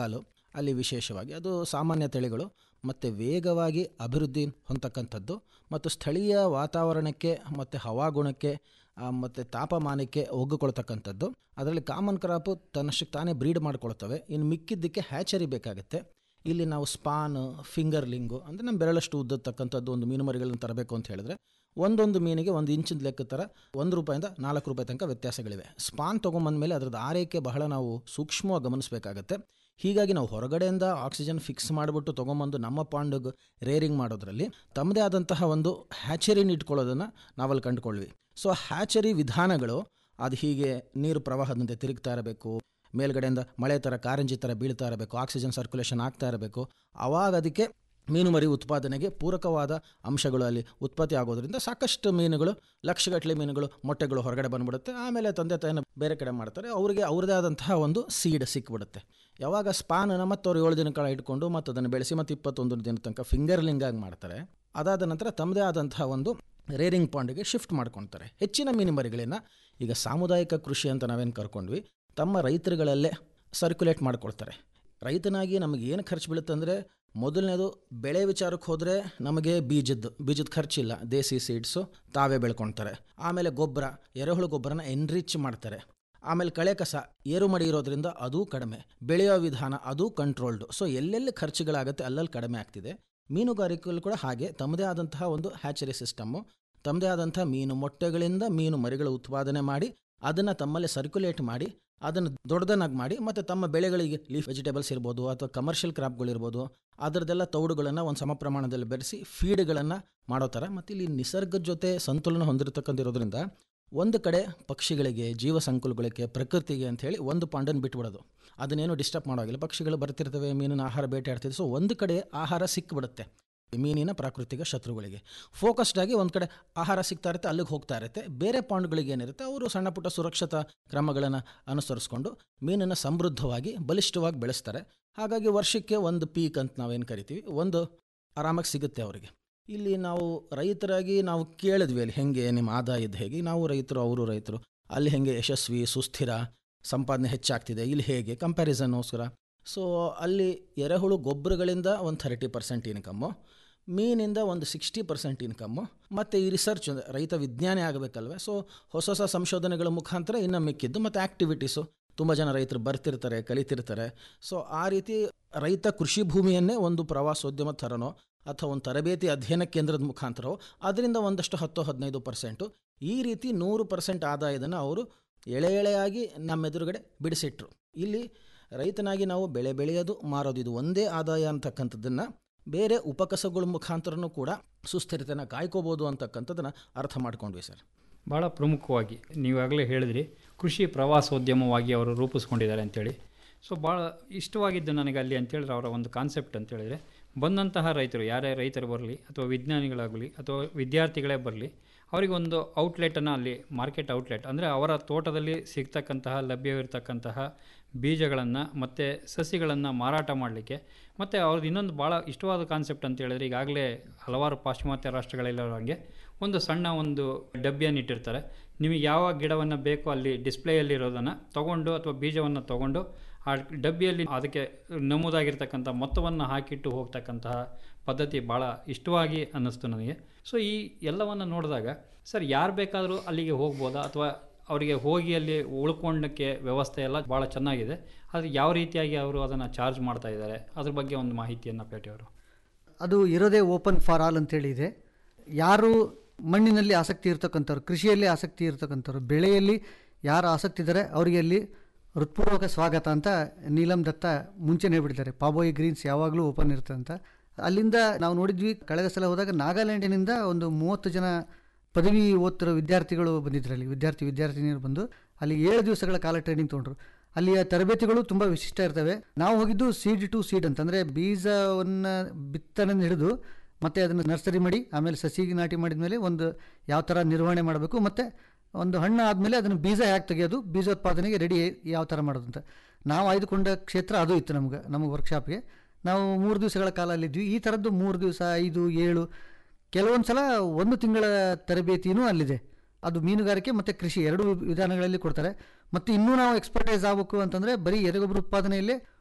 ಅಲ್ಲಿ ವಿಶೇಷವಾಗಿ ಅದು ಸಾಮಾನ್ಯ ತಳಿಗಳು ಮತ್ತು ವೇಗವಾಗಿ ಅಭಿವೃದ್ಧಿ ಹೊಂದತಕ್ಕಂಥದ್ದು ಮತ್ತು ಸ್ಥಳೀಯ ವಾತಾವರಣಕ್ಕೆ ಮತ್ತು ಹವಾಗುಣಕ್ಕೆ ಮತ್ತು ತಾಪಮಾನಕ್ಕೆ ಒಗ್ಗಿಕೊಳ್ತಕ್ಕಂಥದ್ದು ಅದರಲ್ಲಿ ಕಾಮನ್ ಕ್ರಾಪು ತನ್ನಷ್ಟಕ್ಕೆ ತಾನೇ ಬ್ರೀಡ್ ಮಾಡ್ಕೊಳ್ತವೆ ಇನ್ನು ಮಿಕ್ಕಿದ್ದಕ್ಕೆ ಹ್ಯಾಚರಿ ಬೇಕಾಗುತ್ತೆ ಇಲ್ಲಿ ನಾವು ಸ್ಪಾನ್ ಫಿಂಗರ್ಲಿಂಗು ಅಂದರೆ ನಮ್ಮ ಬೆರಳಷ್ಟು ಉದ್ದತಕ್ಕಂಥದ್ದು ಒಂದು ಮೀನು ಮರಿಗಳನ್ನು ತರಬೇಕು ಅಂತ ಹೇಳಿದ್ರೆ ಒಂದೊಂದು ಮೀನಿಗೆ ಒಂದು ಇಂಚಿನ ಲೆಕ್ಕ ಥರ ಒಂದು ರೂಪಾಯಿಂದ ನಾಲ್ಕು ರೂಪಾಯಿ ತನಕ ವ್ಯತ್ಯಾಸಗಳಿವೆ ಸ್ಪಾನ್ ತೊಗೊಂಬಂದಮೇಲೆ ಅದರದ್ದು ಆರೈಕೆ ಬಹಳ ನಾವು ಸೂಕ್ಷ್ಮವಾಗಿ ಗಮನಿಸಬೇಕಾಗತ್ತೆ ಹೀಗಾಗಿ ನಾವು ಹೊರಗಡೆಯಿಂದ ಆಕ್ಸಿಜನ್ ಫಿಕ್ಸ್ ಮಾಡಿಬಿಟ್ಟು ತೊಗೊಂಬಂದು ನಮ್ಮ ಪಾಂಡಿಗೆ ರೇರಿಂಗ್ ಮಾಡೋದ್ರಲ್ಲಿ ತಮ್ಮದೇ ಆದಂತಹ ಒಂದು ಹ್ಯಾಚರಿನ ಇಟ್ಕೊಳ್ಳೋದನ್ನು ನಾವಲ್ಲಿ ಕಂಡುಕೊಳ್ವಿ ಸೊ ಹ್ಯಾಚರಿ ವಿಧಾನಗಳು ಅದು ಹೀಗೆ ನೀರು ಪ್ರವಾಹದಂತೆ ತಿರುಗ್ತಾ ಇರಬೇಕು ಮೇಲ್ಗಡೆಯಿಂದ ಮಳೆ ಥರ ಕಾರಂಜಿ ಥರ ಬೀಳ್ತಾ ಇರಬೇಕು ಆಕ್ಸಿಜನ್ ಸರ್ಕ್ಯುಲೇಷನ್ ಆಗ್ತಾ ಇರಬೇಕು ಆವಾಗ ಅದಕ್ಕೆ ಮೀನು ಮರಿ ಉತ್ಪಾದನೆಗೆ ಪೂರಕವಾದ ಅಂಶಗಳು ಅಲ್ಲಿ ಉತ್ಪತ್ತಿ ಆಗೋದ್ರಿಂದ ಸಾಕಷ್ಟು ಮೀನುಗಳು ಲಕ್ಷಗಟ್ಟಲೆ ಮೀನುಗಳು ಮೊಟ್ಟೆಗಳು ಹೊರಗಡೆ ಬಂದ್ಬಿಡುತ್ತೆ ಆಮೇಲೆ ತಂದೆ ತಾಯಿನ ಬೇರೆ ಕಡೆ ಮಾಡ್ತಾರೆ ಅವರಿಗೆ ಅವ್ರದ್ದೇ ಆದಂತಹ ಒಂದು ಸೀಡ್ ಸಿಕ್ಬಿಡುತ್ತೆ ಯಾವಾಗ ಸ್ಪಾನನ್ನು ಮತ್ತು ಅವ್ರು ಏಳು ದಿನ ಕಾಲ ಇಟ್ಕೊಂಡು ಮತ್ತು ಅದನ್ನು ಬೆಳೆಸಿ ಮತ್ತು ಇಪ್ಪತ್ತೊಂದು ದಿನ ತನಕ ಫಿಂಗರ್ಲಿಂಗ್ ಆಗಿ ಮಾಡ್ತಾರೆ ಅದಾದ ನಂತರ ತಮ್ಮದೇ ಆದಂತಹ ಒಂದು ರೇರಿಂಗ್ ಪಾಂಡಿಗೆ ಶಿಫ್ಟ್ ಮಾಡ್ಕೊಳ್ತಾರೆ ಹೆಚ್ಚಿನ ಮೀನು ಮರಿಗಳನ್ನ ಈಗ ಸಾಮುದಾಯಿಕ ಕೃಷಿ ಅಂತ ನಾವೇನು ಕರ್ಕೊಂಡ್ವಿ ತಮ್ಮ ರೈತರುಗಳಲ್ಲೇ ಸರ್ಕ್ಯುಲೇಟ್ ಮಾಡ್ಕೊಳ್ತಾರೆ ರೈತನಾಗಿ ನಮಗೆ ಏನು ಖರ್ಚು ಬೀಳುತ್ತೆ ಅಂದರೆ ಮೊದಲನೇದು ಬೆಳೆ ವಿಚಾರಕ್ಕೆ ಹೋದರೆ ನಮಗೆ ಬೀಜದ್ದು ಬೀಜದ ಖರ್ಚಿಲ್ಲ ದೇಸಿ ಸೀಡ್ಸು ತಾವೇ ಬೆಳ್ಕೊಳ್ತಾರೆ ಆಮೇಲೆ ಗೊಬ್ಬರ ಎರೆಹುಳು ಗೊಬ್ಬರನ ಎನ್ರಿಚ್ ಮಾಡ್ತಾರೆ ಆಮೇಲೆ ಕಳೆ ಕಸ ಏರು ಮಡಿ ಇರೋದ್ರಿಂದ ಅದೂ ಕಡಿಮೆ ಬೆಳೆಯೋ ವಿಧಾನ ಅದೂ ಕಂಟ್ರೋಲ್ಡು ಸೊ ಎಲ್ಲೆಲ್ಲಿ ಖರ್ಚುಗಳಾಗುತ್ತೆ ಅಲ್ಲಲ್ಲಿ ಕಡಿಮೆ ಆಗ್ತಿದೆ ಮೀನುಗಾರಿಕೆಗಳು ಕೂಡ ಹಾಗೆ ತಮ್ಮದೇ ಆದಂತಹ ಒಂದು ಹ್ಯಾಚರಿ ಸಿಸ್ಟಮ್ಮು ತಮ್ಮದೇ ಆದಂಥ ಮೀನು ಮೊಟ್ಟೆಗಳಿಂದ ಮೀನು ಮರಿಗಳ ಉತ್ಪಾದನೆ ಮಾಡಿ ಅದನ್ನು ತಮ್ಮಲ್ಲಿ ಸರ್ಕ್ಯುಲೇಟ್ ಮಾಡಿ ಅದನ್ನು ದೊಡ್ಡದನ್ನಾಗಿ ಮಾಡಿ ಮತ್ತು ತಮ್ಮ ಬೆಳೆಗಳಿಗೆ ಲೀಫ್ ವೆಜಿಟೇಬಲ್ಸ್ ಇರ್ಬೋದು ಅಥವಾ ಕಮರ್ಷಿಯಲ್ ಕ್ರಾಪ್ಗಳಿರ್ಬೋದು ಅದರದ್ದೆಲ್ಲ ತೌಡುಗಳನ್ನು ಒಂದು ಸಮ ಪ್ರಮಾಣದಲ್ಲಿ ಬೆರೆಸಿ ಫೀಡ್ಗಳನ್ನು ಮಾಡೋ ಥರ ಮತ್ತು ಇಲ್ಲಿ ನಿಸರ್ಗದ ಜೊತೆ ಸಂತುಲನ ಹೊಂದಿರತಕ್ಕಂತಿರೋದ್ರಿಂದ ಒಂದು ಕಡೆ ಪಕ್ಷಿಗಳಿಗೆ ಜೀವ ಸಂಕುಲಗಳಿಗೆ ಪ್ರಕೃತಿಗೆ ಅಂತ ಹೇಳಿ ಒಂದು ಪಾಂಡನ್ನು ಬಿಟ್ಬಿಡೋದು ಅದನ್ನೇನು ಡಿಸ್ಟರ್ಬ್ ಮಾಡೋಗಿಲ್ಲ ಪಕ್ಷಿಗಳು ಬರ್ತಿರ್ತವೆ ಮೀನಿನ ಆಹಾರ ಬೇಟೆಯಾಡ್ತಿದೆ ಸೊ ಒಂದು ಕಡೆ ಆಹಾರ ಸಿಕ್ಬಿಡುತ್ತೆ ಮೀನಿನ ಪ್ರಾಕೃತಿಕ ಶತ್ರುಗಳಿಗೆ ಫೋಕಸ್ಡ್ ಆಗಿ ಒಂದು ಕಡೆ ಆಹಾರ ಸಿಗ್ತಾ ಇರುತ್ತೆ ಅಲ್ಲಿಗೆ ಹೋಗ್ತಾ ಇರುತ್ತೆ ಬೇರೆ ಪಾಂಡ್ಗಳಿಗೆ ಏನಿರುತ್ತೆ ಅವರು ಸಣ್ಣ ಪುಟ್ಟ ಸುರಕ್ಷತಾ ಕ್ರಮಗಳನ್ನು ಅನುಸರಿಸ್ಕೊಂಡು ಮೀನನ್ನು ಸಮೃದ್ಧವಾಗಿ ಬಲಿಷ್ಠವಾಗಿ ಬೆಳೆಸ್ತಾರೆ ಹಾಗಾಗಿ ವರ್ಷಕ್ಕೆ ಒಂದು ಪೀಕ್ ಅಂತ ನಾವೇನು ಕರಿತೀವಿ ಒಂದು ಆರಾಮಾಗಿ ಸಿಗುತ್ತೆ ಅವರಿಗೆ ಇಲ್ಲಿ ನಾವು ರೈತರಾಗಿ ನಾವು ಕೇಳಿದ್ವಿ ಅಲ್ಲಿ ಹೆಂಗೆ ನಿಮ್ಮ ಆದಾಯದ ಹೇಗೆ ನಾವು ರೈತರು ಅವರು ರೈತರು ಅಲ್ಲಿ ಹೆಂಗೆ ಯಶಸ್ವಿ ಸುಸ್ಥಿರ ಸಂಪಾದನೆ ಹೆಚ್ಚಾಗ್ತಿದೆ ಇಲ್ಲಿ ಹೇಗೆ ಕಂಪ್ಯಾರಿಸನ್ಗೋಸ್ಕರ ಸೊ ಅಲ್ಲಿ ಎರೆಹುಳು ಗೊಬ್ಬರಗಳಿಂದ ಒಂದು ಥರ್ಟಿ ಪರ್ಸೆಂಟ್ ಇನ್ಕಮ್ಮು ಮೀನಿಂದ ಒಂದು ಸಿಕ್ಸ್ಟಿ ಪರ್ಸೆಂಟ್ ಇನ್ಕಮ್ಮು ಮತ್ತು ಈ ರಿಸರ್ಚ್ ರೈತ ವಿಜ್ಞಾನಿ ಆಗಬೇಕಲ್ವೇ ಸೊ ಹೊಸ ಹೊಸ ಸಂಶೋಧನೆಗಳ ಮುಖಾಂತರ ಇನ್ನು ಮಿಕ್ಕಿದ್ದು ಮತ್ತು ಆ್ಯಕ್ಟಿವಿಟೀಸು ತುಂಬ ಜನ ರೈತರು ಬರ್ತಿರ್ತಾರೆ ಕಲಿತಿರ್ತಾರೆ ಸೊ ಆ ರೀತಿ ರೈತ ಕೃಷಿ ಭೂಮಿಯನ್ನೇ ಒಂದು ಪ್ರವಾಸೋದ್ಯಮ ಥರನೋ ಅಥವಾ ಒಂದು ತರಬೇತಿ ಅಧ್ಯಯನ ಕೇಂದ್ರದ ಮುಖಾಂತರವೋ ಅದರಿಂದ ಒಂದಷ್ಟು ಹತ್ತು ಹದಿನೈದು ಪರ್ಸೆಂಟು ಈ ರೀತಿ ನೂರು ಪರ್ಸೆಂಟ್ ಆದಾಯದನ್ನು ಅವರು ಎಳೆ ಎಳೆಯಾಗಿ ನಮ್ಮ ಎದುರುಗಡೆ ಬಿಡಿಸಿಟ್ರು ಇಲ್ಲಿ ರೈತನಾಗಿ ನಾವು ಬೆಳೆ ಬೆಳೆಯೋದು ಮಾರೋದು ಇದು ಒಂದೇ ಆದಾಯ ಅಂತಕ್ಕಂಥದ್ದನ್ನು ಬೇರೆ ಉಪಕಸಗಳ ಮುಖಾಂತರನೂ ಕೂಡ ಸುಸ್ಥಿರತೆನ ಕಾಯ್ಕೋಬೋದು ಅಂತಕ್ಕಂಥದ್ದನ್ನು ಅರ್ಥ ಮಾಡ್ಕೊಂಡ್ವಿ ಸರ್ ಭಾಳ ಪ್ರಮುಖವಾಗಿ ನೀವಾಗಲೇ ಹೇಳಿದ್ರಿ ಕೃಷಿ ಪ್ರವಾಸೋದ್ಯಮವಾಗಿ ಅವರು ರೂಪಿಸ್ಕೊಂಡಿದ್ದಾರೆ ಅಂತೇಳಿ ಸೊ ಭಾಳ ಇಷ್ಟವಾಗಿದ್ದು ನನಗೆ ಅಲ್ಲಿ ಅಂತೇಳಿದ್ರೆ ಅವರ ಒಂದು ಕಾನ್ಸೆಪ್ಟ್ ಅಂತ ಹೇಳಿದ್ರೆ ಬಂದಂತಹ ರೈತರು ಯಾರೇ ರೈತರು ಬರಲಿ ಅಥವಾ ವಿಜ್ಞಾನಿಗಳಾಗಲಿ ಅಥವಾ ವಿದ್ಯಾರ್ಥಿಗಳೇ ಬರಲಿ ಅವರಿಗೆ ಒಂದು ಔಟ್ಲೆಟನ್ನು ಅಲ್ಲಿ ಮಾರ್ಕೆಟ್ ಔಟ್ಲೆಟ್ ಅಂದರೆ ಅವರ ತೋಟದಲ್ಲಿ ಸಿಗ್ತಕ್ಕಂತಹ ಲಭ್ಯವಿರ್ತಕ್ಕಂತಹ ಬೀಜಗಳನ್ನು ಮತ್ತು ಸಸಿಗಳನ್ನು ಮಾರಾಟ ಮಾಡಲಿಕ್ಕೆ ಮತ್ತು ಅವ್ರದ್ದು ಇನ್ನೊಂದು ಭಾಳ ಇಷ್ಟವಾದ ಕಾನ್ಸೆಪ್ಟ್ ಅಂತ ಹೇಳಿದ್ರೆ ಈಗಾಗಲೇ ಹಲವಾರು ಪಾಶ್ಚಿಮಾತ್ಯ ರಾಷ್ಟ್ರಗಳಲ್ಲಿರೋ ಹಾಗೆ ಒಂದು ಸಣ್ಣ ಒಂದು ಡಬ್ಬಿಯನ್ನು ಇಟ್ಟಿರ್ತಾರೆ ನಿಮಗೆ ಯಾವ ಗಿಡವನ್ನು ಬೇಕೋ ಅಲ್ಲಿ ಡಿಸ್ಪ್ಲೇಯಲ್ಲಿರೋದನ್ನು ತೊಗೊಂಡು ಅಥವಾ ಬೀಜವನ್ನು ತೊಗೊಂಡು ಆ ಡಬ್ಬಿಯಲ್ಲಿ ಅದಕ್ಕೆ ನಮೂದಾಗಿರ್ತಕ್ಕಂಥ ಮೊತ್ತವನ್ನು ಹಾಕಿಟ್ಟು ಹೋಗ್ತಕ್ಕಂತಹ ಪದ್ಧತಿ ಭಾಳ ಇಷ್ಟವಾಗಿ ಅನ್ನಿಸ್ತು ನನಗೆ ಸೊ ಈ ಎಲ್ಲವನ್ನು ನೋಡಿದಾಗ ಸರ್ ಯಾರು ಬೇಕಾದರೂ ಅಲ್ಲಿಗೆ ಹೋಗ್ಬೋದಾ ಅಥವಾ ಅವರಿಗೆ ಹೋಗಿ ಅಲ್ಲಿ ಉಳ್ಕೊಳ್ಳೋಕ್ಕೆ ವ್ಯವಸ್ಥೆ ಎಲ್ಲ ಭಾಳ ಚೆನ್ನಾಗಿದೆ ಆದರೆ ಯಾವ ರೀತಿಯಾಗಿ ಅವರು ಅದನ್ನು ಚಾರ್ಜ್ ಮಾಡ್ತಾ ಇದ್ದಾರೆ ಅದ್ರ ಬಗ್ಗೆ ಒಂದು ಮಾಹಿತಿಯನ್ನು ಪೇಟೆಯವರು ಅದು ಇರೋದೇ ಓಪನ್ ಫಾರ್ ಆಲ್ ಅಂತೇಳಿ ಇದೆ ಯಾರು ಮಣ್ಣಿನಲ್ಲಿ ಆಸಕ್ತಿ ಇರ್ತಕ್ಕಂಥವ್ರು ಕೃಷಿಯಲ್ಲಿ ಆಸಕ್ತಿ ಇರ್ತಕ್ಕಂಥವ್ರು ಬೆಳೆಯಲ್ಲಿ ಯಾರು ಆಸಕ್ತಿ ಇದ್ದಾರೆ ಅವರಿಗೆ ಅಲ್ಲಿ ಹೃತ್ಪೂರ್ವಕ ಸ್ವಾಗತ ಅಂತ ನೀಲಂ ದತ್ತ ಮುಂಚೆನೇ ಹೇಳ್ಬಿಟ್ಟಿದ್ದಾರೆ ಪಾಬೋಯಿ ಗ್ರೀನ್ಸ್ ಯಾವಾಗಲೂ ಓಪನ್ ಇರುತ್ತೆ ಅಂತ ಅಲ್ಲಿಂದ ನಾವು ನೋಡಿದ್ವಿ ಕಳೆದ ಸಲ ಹೋದಾಗ ನಾಗಾಲ್ಯಾಂಡಿನಿಂದ ಒಂದು ಮೂವತ್ತು ಜನ ಪದವಿ ಓದ್ತಿರೋ ವಿದ್ಯಾರ್ಥಿಗಳು ಬಂದಿದ್ರು ಅಲ್ಲಿ ವಿದ್ಯಾರ್ಥಿ ವಿದ್ಯಾರ್ಥಿನಿಯರು ಬಂದು ಅಲ್ಲಿ ಏಳು ದಿವಸಗಳ ಕಾಲ ಟ್ರೈನಿಂಗ್ ತೊಗೊಂಡ್ರು ಅಲ್ಲಿಯ ತರಬೇತಿಗಳು ತುಂಬ ವಿಶಿಷ್ಟ ಇರ್ತವೆ ನಾವು ಹೋಗಿದ್ದು ಸೀಡ್ ಟು ಸೀಡ್ ಅಂತಂದರೆ ಬೀಜವನ್ನು ಬಿತ್ತನೆ ಹಿಡಿದು ಮತ್ತು ಅದನ್ನು ನರ್ಸರಿ ಮಾಡಿ ಆಮೇಲೆ ಸಸಿಗೆ ನಾಟಿ ಮಾಡಿದ ಮೇಲೆ ಒಂದು ಯಾವ ಥರ ನಿರ್ವಹಣೆ ಮಾಡಬೇಕು ಮತ್ತು ಒಂದು ಹಣ್ಣು ಆದಮೇಲೆ ಅದನ್ನು ಬೀಜ ಹೇಗೆ ತೆಗೆಯೋದು ಬೀಜೋತ್ಪಾದನೆಗೆ ರೆಡಿ ಯಾವ ಥರ ಮಾಡೋದು ಅಂತ ನಾವು ಆಯ್ದುಕೊಂಡ ಕ್ಷೇತ್ರ ಅದು ಇತ್ತು ನಮ್ಗೆ ನಮಗೆ ವರ್ಕ್ಶಾಪ್ಗೆ ನಾವು ಮೂರು ದಿವಸಗಳ ಕಾಲ ಅಲ್ಲಿದ್ವಿ ಈ ಥರದ್ದು ಮೂರು ದಿವಸ ಐದು ಏಳು ಕೆಲವೊಂದು ಸಲ ಒಂದು ತಿಂಗಳ ತರಬೇತಿನೂ ಅಲ್ಲಿದೆ ಅದು ಮೀನುಗಾರಿಕೆ ಮತ್ತು ಕೃಷಿ ಎರಡು ವಿಧಾನಗಳಲ್ಲಿ ಕೊಡ್ತಾರೆ ಮತ್ತು ಇನ್ನೂ ನಾವು ಎಕ್ಸ್ಪರ್ಟೈಸ್ ಆಗಬೇಕು ಅಂತಂದರೆ ಬರೀ ಎರೆಗೊಬ್ಬರ ಉತ್ಪಾದನೆಯಲ್ಲೇ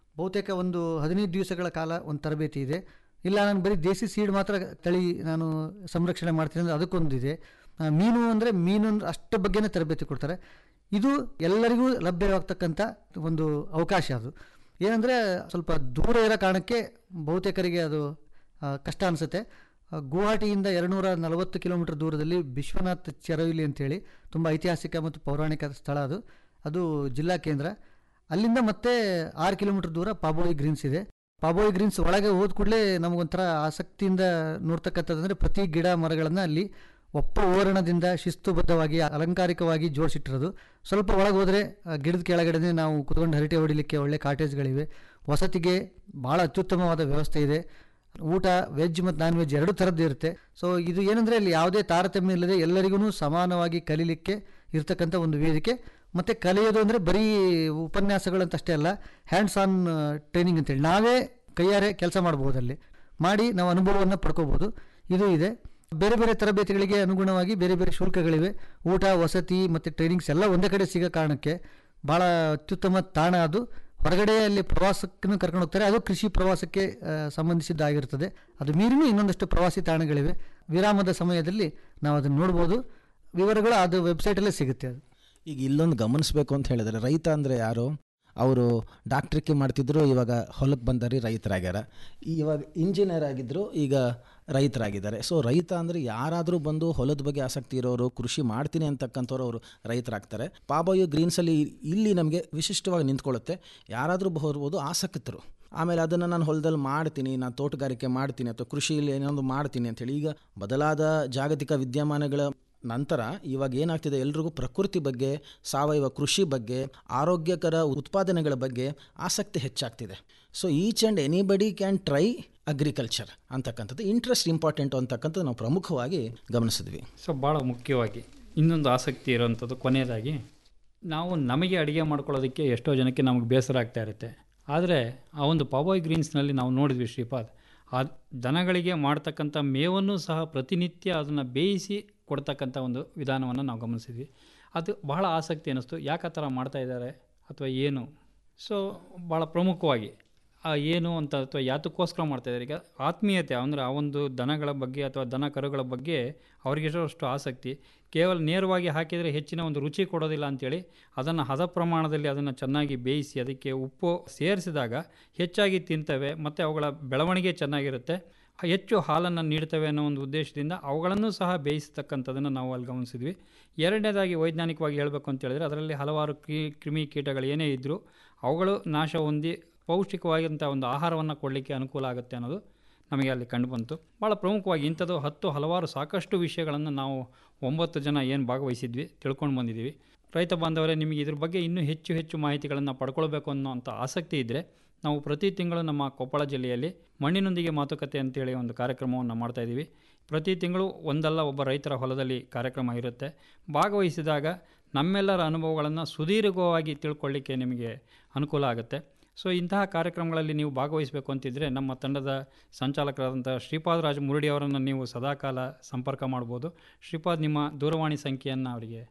ಬಹುತೇಕ ಒಂದು ಹದಿನೈದು ದಿವಸಗಳ ಕಾಲ ಒಂದು ತರಬೇತಿ ಇದೆ ಇಲ್ಲ ನಾನು ಬರೀ ದೇಸಿ ಸೀಡ್ ಮಾತ್ರ ತಳಿ ನಾನು ಸಂರಕ್ಷಣೆ ಮಾಡ್ತೀನಿ ಅಂದರೆ ಅದಕ್ಕೊಂದಿದೆ ಆ, ಮೀನು ಅಂದರೆ ಮೀನು ಅಂದ್ರೆ ಅಷ್ಟರ ಬಗ್ಗೆನೇ ತರಬೇತಿ ಕೊಡ್ತಾರೆ ಇದು ಎಲ್ಲರಿಗೂ ಲಭ್ಯವಾಗ್ತಕ್ಕಂಥ ಒಂದು ಅವಕಾಶ ಅದು ಏನಂದರೆ ಸ್ವಲ್ಪ ದೂರ ಇರೋ ಕಾರಣಕ್ಕೆ ಬಹುತೇಕರಿಗೆ ಅದು ಆ, ಕಷ್ಟ ಅನಿಸುತ್ತೆ ಗುವಾಹಟಿಯಿಂದ ಎರಡುನೂರ ನಲವತ್ತು ಕಿಲೋಮೀಟರ್ ದೂರದಲ್ಲಿ ವಿಶ್ವನಾಥ್ ಚೆರವಿಲಿ ಅಂತೇಳಿ ತುಂಬ ಐತಿಹಾಸಿಕ ಮತ್ತು ಪೌರಾಣಿಕ ಸ್ಥಳ ಅದು ಅದು ಜಿಲ್ಲಾ ಕೇಂದ್ರ ಅಲ್ಲಿಂದ ಮತ್ತೆ ಆರು ಕಿಲೋಮೀಟರ್ ದೂರ ಪಾಬೋಯಿ ಗ್ರೀನ್ಸ್ ಇದೆ ಪಾಬೋಯಿ ಗ್ರೀನ್ಸ್ ಒಳಗೆ ಹೋದ ಕೂಡಲೇ ನಮಗೊಂಥರ ಆಸಕ್ತಿಯಿಂದ ನೋಡ್ತಕ್ಕಂಥದ್ದಂದರೆ ಪ್ರತಿ ಗಿಡ ಮರಗಳನ್ನು ಅಲ್ಲಿ ಒಪ್ಪ ಓರಣದಿಂದ ಶಿಸ್ತುಬದ್ಧವಾಗಿ ಅಲಂಕಾರಿಕವಾಗಿ ಜೋಡಿಸಿಟ್ಟಿರೋದು ಸ್ವಲ್ಪ ಒಳಗೆ ಹೋದರೆ ಗಿಡದ ಕೆಳಗಡೆ ನಾವು ಕುತ್ಕೊಂಡು ಹರಟೆ ಹೊಡಿಲಿಕ್ಕೆ ಒಳ್ಳೆ ಕಾಟೇಜ್ಗಳಿವೆ ವಸತಿಗೆ ಭಾಳ ಅತ್ಯುತ್ತಮವಾದ ವ್ಯವಸ್ಥೆ ಇದೆ ಊಟ ವೆಜ್ ಮತ್ತು ನಾನ್ ವೆಜ್ ಎರಡು ಥರದ್ದು ಇರುತ್ತೆ ಸೊ ಇದು ಏನಂದರೆ ಅಲ್ಲಿ ಯಾವುದೇ ತಾರತಮ್ಯ ಇಲ್ಲದೆ ಎಲ್ಲರಿಗೂ ಸಮಾನವಾಗಿ ಕಲೀಲಿಕ್ಕೆ ಇರ್ತಕ್ಕಂಥ ಒಂದು ವೇದಿಕೆ ಮತ್ತು ಕಲಿಯೋದು ಅಂದರೆ ಬರೀ ಉಪನ್ಯಾಸಗಳಂತ ಅಷ್ಟೇ ಅಲ್ಲ ಹ್ಯಾಂಡ್ಸ್ ಆನ್ ಟ್ರೈನಿಂಗ್ ಅಂತೇಳಿ ನಾವೇ ಕೈಯಾರೆ ಕೆಲಸ ಮಾಡ್ಬೋದು ಅಲ್ಲಿ ಮಾಡಿ ನಾವು ಅನುಭವವನ್ನು ಪಡ್ಕೋಬೋದು ಇದು ಇದೆ ಬೇರೆ ಬೇರೆ ತರಬೇತಿಗಳಿಗೆ ಅನುಗುಣವಾಗಿ ಬೇರೆ ಬೇರೆ ಶುಲ್ಕಗಳಿವೆ ಊಟ ವಸತಿ ಮತ್ತು ಟ್ರೈನಿಂಗ್ಸ್ ಎಲ್ಲ ಒಂದೇ ಕಡೆ ಸಿಗೋ ಕಾರಣಕ್ಕೆ ಭಾಳ ಅತ್ಯುತ್ತಮ ತಾಣ ಅದು ಹೊರಗಡೆ ಅಲ್ಲಿ ಪ್ರವಾಸಕ್ಕೂ ಕರ್ಕೊಂಡು ಹೋಗ್ತಾರೆ ಅದು ಕೃಷಿ ಪ್ರವಾಸಕ್ಕೆ ಆ, ಸಂಬಂಧಿಸಿದ್ದಾಗಿರ್ತದೆ ಅದು ಮೀರಿನೂ ಇನ್ನೊಂದಷ್ಟು ಪ್ರವಾಸಿ ತಾಣಗಳಿವೆ ವಿರಾಮದ ಸಮಯದಲ್ಲಿ ನಾವು ಅದನ್ನು ನೋಡ್ಬೋದು ವಿವರಗಳು ಅದು ವೆಬ್ಸೈಟಲ್ಲೇ ಸಿಗುತ್ತೆ ಅದು ಈಗ ಇಲ್ಲೊಂದು ಗಮನಿಸಬೇಕು ಅಂತ ಹೇಳಿದ್ರೆ ರೈತ ಅಂದರೆ ಯಾರು ಅವರು ಡಾಕ್ಟ್ರಿಕ್ಕೆ ಮಾಡ್ತಿದ್ರು ಇವಾಗ ಹೊಲಕ್ಕೆ ಬಂದಾರಿ ರೈತರಾಗ್ಯಾರ ಇವಾಗ ಇಂಜಿನಿಯರ್ ಆಗಿದ್ದರು ಈಗ ರೈತರಾಗಿದ್ದಾರೆ ಸೊ ರೈತ ಅಂದರೆ ಯಾರಾದರೂ ಬಂದು ಹೊಲದ ಬಗ್ಗೆ ಆಸಕ್ತಿ ಇರೋರು ಕೃಷಿ ಮಾಡ್ತೀನಿ ಅಂತಕ್ಕಂಥವ್ರು ಅವರು ರೈತರಾಗ್ತಾರೆ ಪಾಬೋಯು ಗ್ರೀನ್ಸಲ್ಲಿ ಇಲ್ಲಿ ನಮಗೆ ವಿಶಿಷ್ಟವಾಗಿ ನಿಂತ್ಕೊಳ್ಳುತ್ತೆ ಯಾರಾದರೂ ಬರ್ಬೋದು ಆಸಕ್ತರು ಆಮೇಲೆ ಅದನ್ನು ನಾನು ಹೊಲದಲ್ಲಿ ಮಾಡ್ತೀನಿ ನಾನು ತೋಟಗಾರಿಕೆ ಮಾಡ್ತೀನಿ ಅಥವಾ ಕೃಷಿಯಲ್ಲಿ ಏನೊಂದು ಮಾಡ್ತೀನಿ ಅಂತೇಳಿ ಈಗ ಬದಲಾದ ಜಾಗತಿಕ ವಿದ್ಯಮಾನಗಳ ನಂತರ ಇವಾಗ ಏನಾಗ್ತಿದೆ ಎಲ್ರಿಗೂ ಪ್ರಕೃತಿ ಬಗ್ಗೆ ಸಾವಯವ ಕೃಷಿ ಬಗ್ಗೆ ಆರೋಗ್ಯಕರ ಉತ್ಪಾದನೆಗಳ ಬಗ್ಗೆ ಆಸಕ್ತಿ ಹೆಚ್ಚಾಗ್ತಿದೆ so each and anybody can try agriculture ಅಂತಕ್ಕಂಥದ್ದು ಇಂಟ್ರೆಸ್ಟ್ ಇಂಪಾರ್ಟೆಂಟು ಅಂತಕ್ಕಂಥದ್ದು ನಾವು ಪ್ರಮುಖವಾಗಿ ಗಮನಿಸಿದ್ವಿ ಸೊ ಭಾಳ ಮುಖ್ಯವಾಗಿ ಇನ್ನೊಂದು ಆಸಕ್ತಿ ಇರೋವಂಥದ್ದು ಕೊನೆಯದಾಗಿ ನಾವು ನಮಗೆ ಅಡುಗೆ ಮಾಡ್ಕೊಳ್ಳೋದಕ್ಕೆ ಎಷ್ಟೋ ಜನಕ್ಕೆ ನಮಗೆ ಬೇಸರ ಆಗ್ತಾ ಇರುತ್ತೆ ಆದರೆ ಆ ಒಂದು ಪಾಬೋಯ್ ಗ್ರೀನ್ಸ್ನಲ್ಲಿ ನಾವು ನೋಡಿದ್ವಿ ಶ್ರೀಪಾದ್ ಆ ದನಗಳಿಗೆ ಮಾಡ್ತಕ್ಕಂಥ ಮೇವನ್ನು ಸಹ ಪ್ರತಿನಿತ್ಯ ಅದನ್ನು ಬೇಯಿಸಿ ಕೊಡ್ತಕ್ಕಂಥ ಒಂದು ವಿಧಾನವನ್ನು ನಾವು ಗಮನಿಸಿದ್ವಿ ಅದು ಬಹಳ ಆಸಕ್ತಿ ಅನ್ನಿಸ್ತು ಯಾಕೆ ಆ ಥರ ಮಾಡ್ತಾ ಇದ್ದಾರೆ ಅಥವಾ ಏನು ಸೊ ಭಾಳ ಪ್ರಮುಖವಾಗಿ ಆ ಏನು ಅಂತ ಅಥವಾ ಯಾತಕ್ಕೋಸ್ಕರ ಮಾಡ್ತಾ ಇದ್ದಾರೆ ಈಗ ಆತ್ಮೀಯತೆ ಅಂದರೆ ಆ ಒಂದು ದನಗಳ ಬಗ್ಗೆ ಅಥವಾ ದನ ಕರುಗಳ ಬಗ್ಗೆ ಅವರಿಗಿರೋಷ್ಟು ಆಸಕ್ತಿ ಕೇವಲ ನೇರವಾಗಿ ಹಾಕಿದರೆ ಹೆಚ್ಚಿನ ಒಂದು ರುಚಿ ಕೊಡೋದಿಲ್ಲ ಅಂಥೇಳಿ ಅದನ್ನು ಹದ ಪ್ರಮಾಣದಲ್ಲಿ ಅದನ್ನು ಚೆನ್ನಾಗಿ ಬೇಯಿಸಿ ಅದಕ್ಕೆ ಉಪ್ಪು ಸೇರಿಸಿದಾಗ ಹೆಚ್ಚಾಗಿ ತಿಂತವೆ ಮತ್ತು ಅವುಗಳ ಬೆಳವಣಿಗೆ ಚೆನ್ನಾಗಿರುತ್ತೆ ಹೆಚ್ಚು ಹಾಲನ್ನು ನೀಡ್ತವೆ ಅನ್ನೋ ಒಂದು ಉದ್ದೇಶದಿಂದ ಅವುಗಳನ್ನು ಸಹ ಬೇಯಿಸ್ತಕ್ಕಂಥದ್ದನ್ನು ನಾವು ಅಲ್ಲಿ ಗಮನಿಸಿದ್ವಿ ಎರಡನೇದಾಗಿ ವೈಜ್ಞಾನಿಕವಾಗಿ ಹೇಳಬೇಕು ಅಂತ ಹೇಳಿದ್ರೆ ಅದರಲ್ಲಿ ಹಲವಾರು ಕ್ರಿ ಕ್ರಿಮಿ ಕೀಟಗಳು ಏನೇ ಇದ್ದರೂ ಅವುಗಳು ನಾಶ ಹೊಂದಿ ಪೌಷ್ಟಿಕವಾಗಿಂಥ ಒಂದು ಆಹಾರವನ್ನು ಕೊಡಲಿಕ್ಕೆ ಅನುಕೂಲ ಆಗುತ್ತೆ ಅನ್ನೋದು ನಮಗೆ ಅಲ್ಲಿ ಕಂಡುಬಂತು ಭಾಳ ಪ್ರಮುಖವಾಗಿ ಇಂಥದ್ದು ಹತ್ತು ಹಲವಾರು ಸಾಕಷ್ಟು ವಿಷಯಗಳನ್ನು ನಾವು ಒಂಬತ್ತು ಜನ ಏನು ಭಾಗವಹಿಸಿದ್ವಿ ತಿಳ್ಕೊಂಡು ಬಂದಿದ್ದೀವಿ ರೈತ ಬಾಂಧವರೇ ನಿಮಗೆ ಇದ್ರ ಬಗ್ಗೆ ಇನ್ನೂ ಹೆಚ್ಚು ಹೆಚ್ಚು ಮಾಹಿತಿಗಳನ್ನು ಪಡ್ಕೊಳ್ಬೇಕು ಅನ್ನೋಂಥ ಆಸಕ್ತಿ ಇದ್ದರೆ ನಾವು ಪ್ರತಿ ತಿಂಗಳು ನಮ್ಮ ಕೊಪ್ಪಳ ಜಿಲ್ಲೆಯಲ್ಲಿ ಮಣ್ಣಿನೊಂದಿಗೆ ಮಾತುಕತೆ ಅಂತೇಳಿ ಒಂದು ಕಾರ್ಯಕ್ರಮವನ್ನು ಮಾಡ್ತಾ ಇದ್ದೀವಿ ಪ್ರತಿ ತಿಂಗಳು ಒಂದಲ್ಲ ಒಬ್ಬ ರೈತರ ಹೊಲದಲ್ಲಿ ಕಾರ್ಯಕ್ರಮ ಇರುತ್ತೆ ಭಾಗವಹಿಸಿದಾಗ ನಮ್ಮೆಲ್ಲರ ಅನುಭವಗಳನ್ನು ಸುದೀರ್ಘವಾಗಿ ತಿಳ್ಕೊಳ್ಳಿಕ್ಕೆ ನಿಮಗೆ ಅನುಕೂಲ ಆಗುತ್ತೆ ಸೊ ಇಂತಹ ಕಾರ್ಯಕ್ರಮಗಳಲ್ಲಿ ನೀವು ಭಾಗವಹಿಸಬೇಕು ಅಂತಿದ್ದರೆ ನಮ್ಮ ತಂಡದ ಸಂಚಾಲಕರಾದಂಥ ಶ್ರೀಪಾದ್ ರಾಜ್ ಮುರುಡಿ ಅವರನ್ನು ನೀವು ಸದಾಕಾಲ ಸಂಪರ್ಕ ಮಾಡ್ಬೋದು ಶ್ರೀಪಾದ್ ನಿಮ್ಮ ದೂರವಾಣಿ ಸಂಖ್ಯೆಯನ್ನು ಅವರಿಗೆ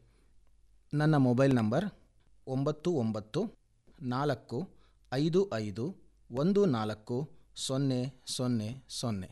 ನನ್ನ ಮೊಬೈಲ್ ನಂಬರ್ ಒಂಬತ್ತು ಒಂಬತ್ತು ನಾಲ್ಕು ಐದು ಐದು ಒಂದು ನಾಲ್ಕು ಸೊನ್ನೆ ಸೊನ್ನೆ ಸೊನ್ನೆ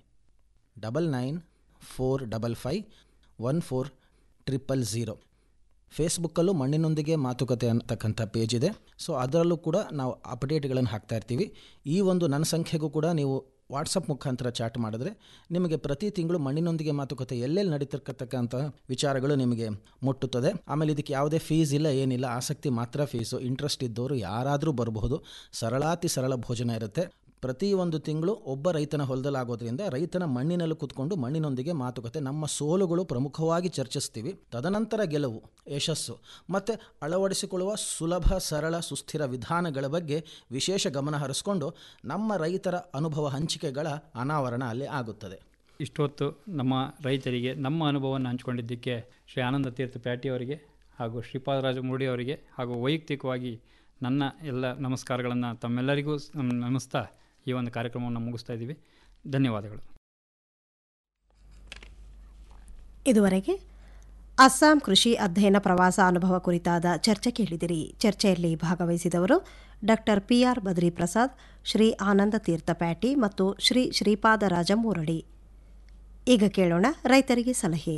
double nine four double five one four triple zero ಫೇಸ್ಬುಕ್ಕಲ್ಲೂ ಮಣ್ಣಿನೊಂದಿಗೆ ಮಾತುಕತೆ ಅಂತಕ್ಕಂಥ ಪೇಜ್ ಇದೆ ಸೊ ಅದರಲ್ಲೂ ಕೂಡ ನಾವು ಅಪ್ಡೇಟ್ಗಳನ್ನು ಹಾಕ್ತಾ ಇರ್ತೀವಿ ಈ ಒಂದು ನನ್ನ ಸಂಖ್ಯೆಗೂ ಕೂಡ ನೀವು ವಾಟ್ಸಪ್ ಮುಖಾಂತರ ಚಾಟ್ ಮಾಡಿದ್ರೆ ನಿಮಗೆ ಪ್ರತಿ ತಿಂಗಳು ಮಣ್ಣಿನೊಂದಿಗೆ ಮಾತುಕತೆ ಎಲ್ಲೆಲ್ಲಿ ನಡೀತಿರ್ತಕ್ಕಂಥ ವಿಚಾರಗಳು ನಿಮಗೆ ಮುಟ್ಟುತ್ತದೆ ಆಮೇಲೆ ಇದಕ್ಕೆ ಯಾವುದೇ ಫೀಸ್ ಇಲ್ಲ ಏನಿಲ್ಲ ಆಸಕ್ತಿ ಮಾತ್ರ ಫೀಸು ಇಂಟ್ರೆಸ್ಟ್ ಇದ್ದವರು ಯಾರಾದರೂ ಬರಬಹುದು ಸರಳಾತಿ ಸರಳ ಭೋಜನ ಇರುತ್ತೆ ಪ್ರತಿ ಒಂದು ತಿಂಗಳು ಒಬ್ಬ ರೈತನ ಹೊಲದಲ್ಲಾಗೋದ್ರಿಂದ ರೈತನ ಮಣ್ಣಿನಲ್ಲಿ ಕೂತ್ಕೊಂಡು ಮಣ್ಣಿನೊಂದಿಗೆ ಮಾತುಕತೆ ನಮ್ಮ ಸೋಲುಗಳು ಪ್ರಮುಖವಾಗಿ ಚರ್ಚಿಸ್ತೀವಿ ತದನಂತರ ಗೆಲುವು ಯಶಸ್ಸು ಮತ್ತು ಅಳವಡಿಸಿಕೊಳ್ಳುವ ಸುಲಭ ಸರಳ ಸುಸ್ಥಿರ ವಿಧಾನಗಳ ಬಗ್ಗೆ ವಿಶೇಷ ಗಮನ ಹರಿಸ್ಕೊಂಡು ನಮ್ಮ ರೈತರ ಅನುಭವ ಹಂಚಿಕೆಗಳ ಅನಾವರಣ ಅಲ್ಲಿ ಆಗುತ್ತದೆ ಇಷ್ಟೊತ್ತು ನಮ್ಮ ರೈತರಿಗೆ ನಮ್ಮ ಅನುಭವವನ್ನು ಹಂಚಿಕೊಂಡಿದ್ದಕ್ಕೆ ಶ್ರೀ ಆನಂದ ತೀರ್ಥ ಪ್ಯಾಟಿ ಅವರಿಗೆ ಹಾಗೂ ಶ್ರೀಪಾದರಾಜ ಮುರುಡಿ ಅವರಿಗೆ ಹಾಗೂ ವೈಯಕ್ತಿಕವಾಗಿ ನನ್ನ ಎಲ್ಲ ನಮಸ್ಕಾರಗಳನ್ನು ತಮ್ಮೆಲ್ಲರಿಗೂ ಸ್- ನಮಿಸ್ತಾ ಈ ಒಂದು ಕಾರ್ಯಕ್ರಮವನ್ನು ಮುಗಿಸ್ತಾ ಇದ್ದೀವಿ ಧನ್ಯವಾದಗಳು ಇದುವರೆಗೆ ಅಸ್ಸಾಂ ಕೃಷಿ ಅಧ್ಯಯನ ಪ್ರವಾಸ ಅನುಭವ ಕುರಿತಾದ ಚರ್ಚೆ ಕೇಳಿದಿರಿ ಚರ್ಚೆಯಲ್ಲಿ ಭಾಗವಹಿಸಿದವರು ಡಾಕ್ಟರ್ ಪಿಆರ್ ಬದ್ರಿ ಪ್ರಸಾದ್ ಶ್ರೀ ಆನಂದ ತೀರ್ಥ ಪ್ಯಾಟಿ ಮತ್ತು ಶ್ರೀ ಶ್ರೀಪಾದರಾಜ ಮೂರಡಿ ಈಗ ಕೇಳೋಣ ರೈತರಿಗೆ ಸಲಹೆ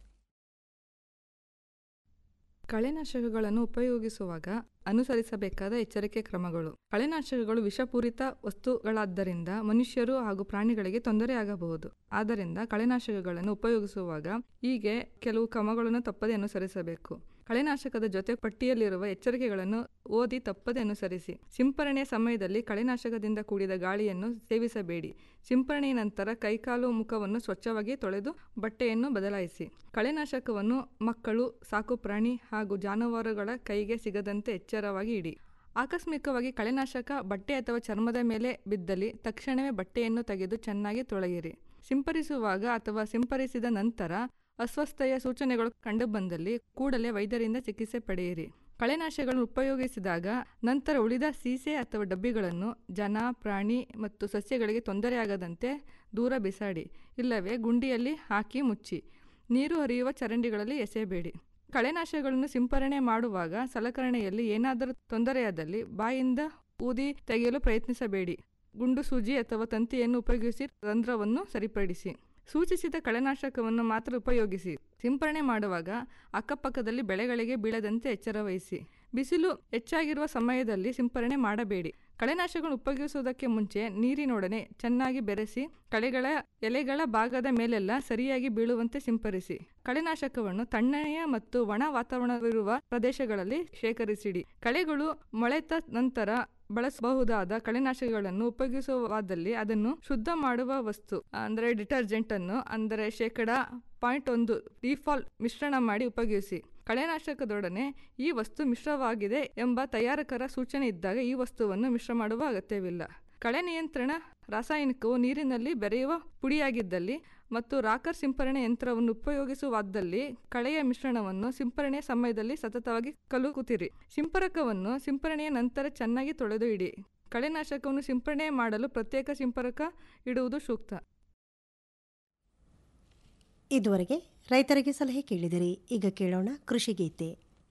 ಕಳೆನಾಶಕಗಳನ್ನು ಉಪಯೋಗಿಸುವಾಗ ಅನುಸರಿಸಬೇಕಾದ ಎಚ್ಚರಿಕೆ ಕ್ರಮಗಳು ಕಳೆನಾಶಕಗಳು ವಿಷಪೂರಿತ ವಸ್ತುಗಳಾದ್ದರಿಂದ ಮನುಷ್ಯರು ಹಾಗೂ ಪ್ರಾಣಿಗಳಿಗೆ ತೊಂದರೆಯಾಗಬಹುದು ಆದ್ದರಿಂದ ಕಳೆನಾಶಕಗಳನ್ನು ಉಪಯೋಗಿಸುವಾಗ ಹೀಗೆ ಕೆಲವು ಕ್ರಮಗಳನ್ನು ತಪ್ಪದೆ ಅನುಸರಿಸಬೇಕು ಕಳೆನಾಶಕದ ಜೊತೆ ಪಟ್ಟಿಯಲ್ಲಿರುವ ಎಚ್ಚರಿಕೆಗಳನ್ನು ಓದಿ ತಪ್ಪದೆ ಅನುಸರಿಸಿ ಸಿಂಪರಣೆಯ ಸಮಯದಲ್ಲಿ ಕಳೆನಾಶಕದಿಂದ ಕೂಡಿದ ಗಾಳಿಯನ್ನು ಸೇವಿಸಬೇಡಿ ಸಿಂಪರಣೆಯ ನಂತರ ಕೈಕಾಲು ಮುಖವನ್ನು ಸ್ವಚ್ಛವಾಗಿ ತೊಳೆದು ಬಟ್ಟೆಯನ್ನು ಬದಲಾಯಿಸಿ ಕಳೆನಾಶಕವನ್ನು ಮಕ್ಕಳು ಸಾಕುಪ್ರಾಣಿ ಹಾಗೂ ಜಾನುವಾರುಗಳ ಕೈಗೆ ಸಿಗದಂತೆ ಎಚ್ಚರವಾಗಿ ಇಡಿ ಆಕಸ್ಮಿಕವಾಗಿ ಕಳೆನಾಶಕ ಬಟ್ಟೆ ಅಥವಾ ಚರ್ಮದ ಮೇಲೆ ಬಿದ್ದಲ್ಲಿ ತಕ್ಷಣವೇ ಬಟ್ಟೆಯನ್ನು ತೆಗೆದು ಚೆನ್ನಾಗಿ ತೊಳೆಯಿರಿ ಸಿಂಪರಿಸುವಾಗ ಅಥವಾ ಸಿಂಪರಿಸಿದ ನಂತರ ಅಸ್ವಸ್ಥತೆಯ ಸೂಚನೆಗಳು ಕಂಡುಬಂದಲ್ಲಿ ಕೂಡಲೇ ವೈದ್ಯರಿಂದ ಚಿಕಿತ್ಸೆ ಪಡೆಯಿರಿ ಕಳೆನಾಶಕಗಳನ್ನು ಉಪಯೋಗಿಸಿದಾಗ ನಂತರ ಉಳಿದ ಸೀಸೆ ಅಥವಾ ಡಬ್ಬಿಗಳನ್ನು ಜನ ಪ್ರಾಣಿ ಮತ್ತು ಸಸ್ಯಗಳಿಗೆ ತೊಂದರೆಯಾಗದಂತೆ ದೂರ ಬಿಸಾಡಿ ಇಲ್ಲವೇ ಗುಂಡಿಯಲ್ಲಿ ಹಾಕಿ ಮುಚ್ಚಿ ನೀರು ಹರಿಯುವ ಚರಂಡಿಗಳಲ್ಲಿ ಎಸೆಯಬೇಡಿ ಕಳೆನಾಶಕಗಳನ್ನು ಸಿಂಪರಣೆ ಮಾಡುವಾಗ ಸಲಕರಣೆಯಲ್ಲಿ ಏನಾದರೂ ತೊಂದರೆಯಾದಲ್ಲಿ ಬಾಯಿಂದ ಊದಿ ತೆಗೆಯಲು ಪ್ರಯತ್ನಿಸಬೇಡಿ ಗುಂಡು ಸೂಜಿ ಅಥವಾ ತಂತಿಯನ್ನು ಉಪಯೋಗಿಸಿ ರಂಧ್ರವನ್ನು ಸರಿಪಡಿಸಿ ಸೂಚಿಸಿದ ಕಳೆನಾಶಕವನ್ನು ಮಾತ್ರ ಉಪಯೋಗಿಸಿ ಸಿಂಪರಣೆ ಮಾಡುವಾಗ ಅಕ್ಕಪಕ್ಕದಲ್ಲಿ ಬೆಳೆಗಳಿಗೆ ಬೀಳದಂತೆ ಎಚ್ಚರವಹಿಸಿ ಬಿಸಿಲು ಹೆಚ್ಚಾಗಿರುವ ಸಮಯದಲ್ಲಿ ಸಿಂಪರಣೆ ಮಾಡಬೇಡಿ ಕಳೆನಾಶಕಗಳನ್ನು ಉಪಯೋಗಿಸುವುದಕ್ಕೆ ಮುಂಚೆ ನೀರಿನೊಡನೆ ಚೆನ್ನಾಗಿ ಬೆರೆಸಿ ಕಳೆಗಳ ಎಲೆಗಳ ಭಾಗದ ಮೇಲೆಲ್ಲ ಸರಿಯಾಗಿ ಬೀಳುವಂತೆ ಸಿಂಪರಿಸಿ ಕಳೆನಾಶಕವನ್ನು ತಣ್ಣನೆಯ ಮತ್ತು ಒಣ ವಾತಾವರಣವಿರುವ ಪ್ರದೇಶಗಳಲ್ಲಿ ಶೇಖರಿಸಿಡಿ ಕಳೆಗಳು ಮೊಳೆತ ನಂತರ ಬಳಸಬಹುದಾದ ಕಳೆನಾಶಕಗಳನ್ನು ಉಪಯೋಗಿಸುವಾದಲ್ಲಿ ಅದನ್ನು ಶುದ್ಧ ಮಾಡುವ ವಸ್ತು ಅಂದರೆ ಡಿಟರ್ಜೆಂಟ್ ಅನ್ನು ಅಂದರೆ ಶೇಕಡ ಪಾಯಿಂಟ್ ಒಂದು ಡಿಫಾಲ್ಟ್ ಮಿಶ್ರಣ ಮಾಡಿ ಉಪಯೋಗಿಸಿ ಕಳೆನಾಶಕದೊಡನೆ ಈ ವಸ್ತು ಮಿಶ್ರವಾಗಿದೆ ಎಂಬ ತಯಾರಕರ ಸೂಚನೆ ಇದ್ದಾಗ ಈ ವಸ್ತುವನ್ನು ಮಿಶ್ರ ಮಾಡುವ ಅಗತ್ಯವಿಲ್ಲ ಕಳೆ ನಿಯಂತ್ರಣ ರಾಸಾಯನಿಕವು ನೀರಿನಲ್ಲಿ ಬೆರೆಯುವ ಪುಡಿಯಾಗಿದ್ದಲ್ಲಿ ಮತ್ತು ರಾಕರ್ ಸಿಂಪರಣೆ ಯಂತ್ರವನ್ನು ಉಪಯೋಗಿಸುವಾದಲ್ಲಿ ಕಳೆಯ ಮಿಶ್ರಣವನ್ನು ಸಿಂಪರಣೆಯ ಸಮಯದಲ್ಲಿ ಸತತವಾಗಿ ಕಲುಕುತ್ತಿರಿ ಸಿಂಪರಕವನ್ನು ಸಿಂಪರಣೆಯ ನಂತರ ಚೆನ್ನಾಗಿ ತೊಳೆದು ಇಡಿ ಕಳೆನಾಶಕವನ್ನು ಸಿಂಪರಣೆ ಮಾಡಲು ಪ್ರತ್ಯೇಕ ಸಿಂಪರಕ ಇಡುವುದು ಸೂಕ್ತ ಇದುವರೆಗೆ ರೈತರಿಗೆ ಸಲಹೆ ಕೇಳಿದಿರಿ ಈಗ ಕೇಳೋಣ ಕೃಷಿ ಗೀತೆ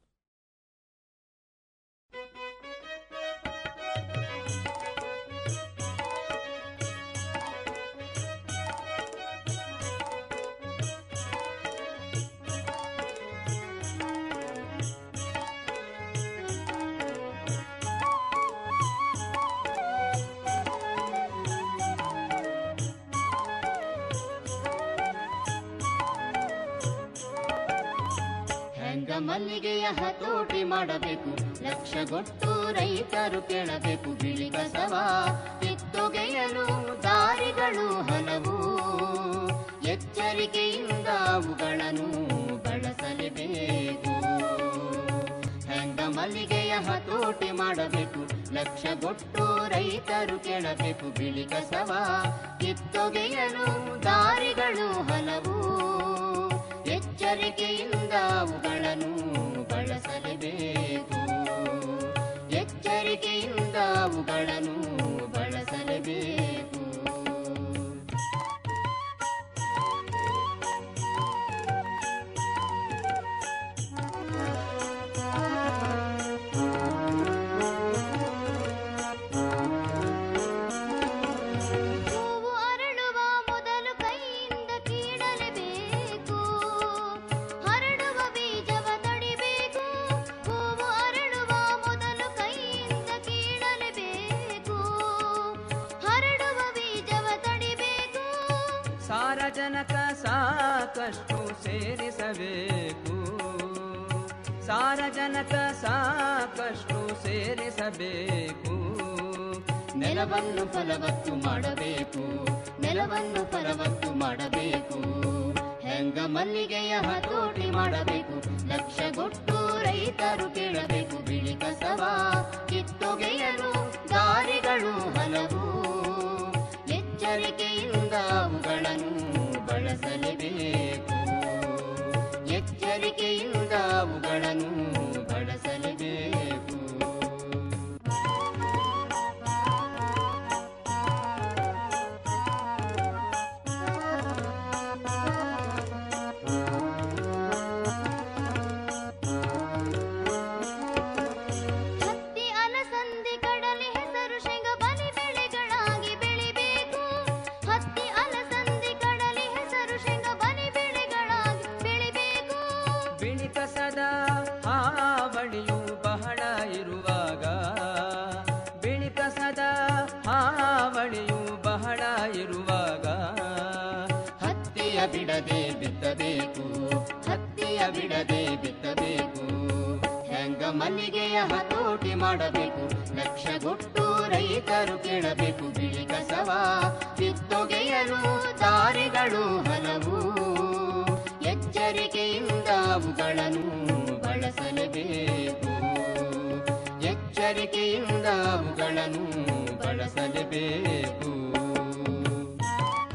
ಹೆಂಗ ಮಲ್ಲಿಗೆಯ ಹತೋಟಿ ಮಾಡಬೇಕು ಲಕ್ಷಗೊಟ್ಟು ರೈತರು ಕೇಳಬೇಕು ಬಿಳಿ ಕಸವ ಕಿತ್ತೊಗೆಯಲು ದಾರಿಗಳು ಹಲವು ಎಚ್ಚರಿಕೆಯಿಂದ ಅವುಗಳನ್ನು ಬಳಸಲೇಬೇಕು ಹೆಂಗ ಮಲ್ಲಿಗೆಯ ಹತೋಟಿ ಮಾಡಬೇಕು ಲಕ್ಷಗೊಟ್ಟು ರೈತರು ಕೇಳಬೇಕು ಬಿಳಿ ಕಸವ ಕಿತ್ತೊಗೆಯಲು ದಾರಿಗಳು ಹಲವು ಎಚ್ಚರಿಕೆಯಿಂದ ಅವುಗಳನ್ನು ಬಳಸಲೇಬೇಕು ಎಚ್ಚರಿಕೆಯಿಂದ ಅವುಗಳನ್ನು ಬಳಸಲೇಬೇಕು ಹೂವು ಅರಳುವ ಮೊದಲು ಕೈಯಿಂದ ಕೀಳಲೇಬೇಕು ಹರಡುವ ಬೀಜವ ತಡಿಬೇಕು ಹೂವು ಅರಳುವ ಮೊದಲು ಕೈಯಿಂದ ಕೀಳಲೇಬೇಕು ಹರಡುವ ಬೀಜವ ತಡಿಬೇಕು ಸಾರಜನಕ ಸಾಕಷ್ಟು ಸೇರಿಸಬೇಕು ಸಾರಜನಕ ಸಾಕಷ್ಟು ಸೇರಿಸಬೇಕು ನೆಲವನ್ನು ಫಲವತ್ತು ಮಾಡಬೇಕು ನೆಲವನ್ನು ಫಲವತ್ತು ಮಾಡಬೇಕು ಹೆಂಗ ಮಲ್ಲಿಗೆಯ ಹತೋಟಿ ಮಾಡಬೇಕು ಲಕ್ಷಗೊಟ್ಟು ರೈತರು ಕೇಳಬೇಕು ಬಿಳಿ ಕಸವ ಕಿತ್ತೊಗೆಯಲು ದಾರಿಗಳು ಹಲವು ಎಚ್ಚರಿಕೆಯಿಂದ ಅವುಗಳನ್ನು ಬಳಸಲೇಬೇಕು ಎಚ್ಚರಿಕೆಯಿಂದ ಅವುಗಳನ್ನು ಬಳಸಲೇಬೇಕು ಬಿಡದೆ ಬಿತ್ತಬೇಕು ಹತ್ತಿಯ ಬಿಡದೆ ಬಿತ್ತಬೇಕು ಹೆಂಗ ಮಲ್ಲಿಗೆಯ ಹತೋಟಿ ಮಾಡಬೇಕು ಲಕ್ಷಗೊಟ್ಟು ರೈತರು ಕೇಳಬೇಕು ಬಿಳಿ ಕಸವ ಕಿತ್ತೊಗೆಯಲು ದಾರಿಗಳು ಹಲವು ಎಚ್ಚರಿಕೆಯಿಂದ ಅವುಗಳನ್ನು ಬಳಸಲೇಬೇಕು ಎಚ್ಚರಿಕೆಯಿಂದ ಅವುಗಳನ್ನು ಬಳಸಲೇಬೇಕು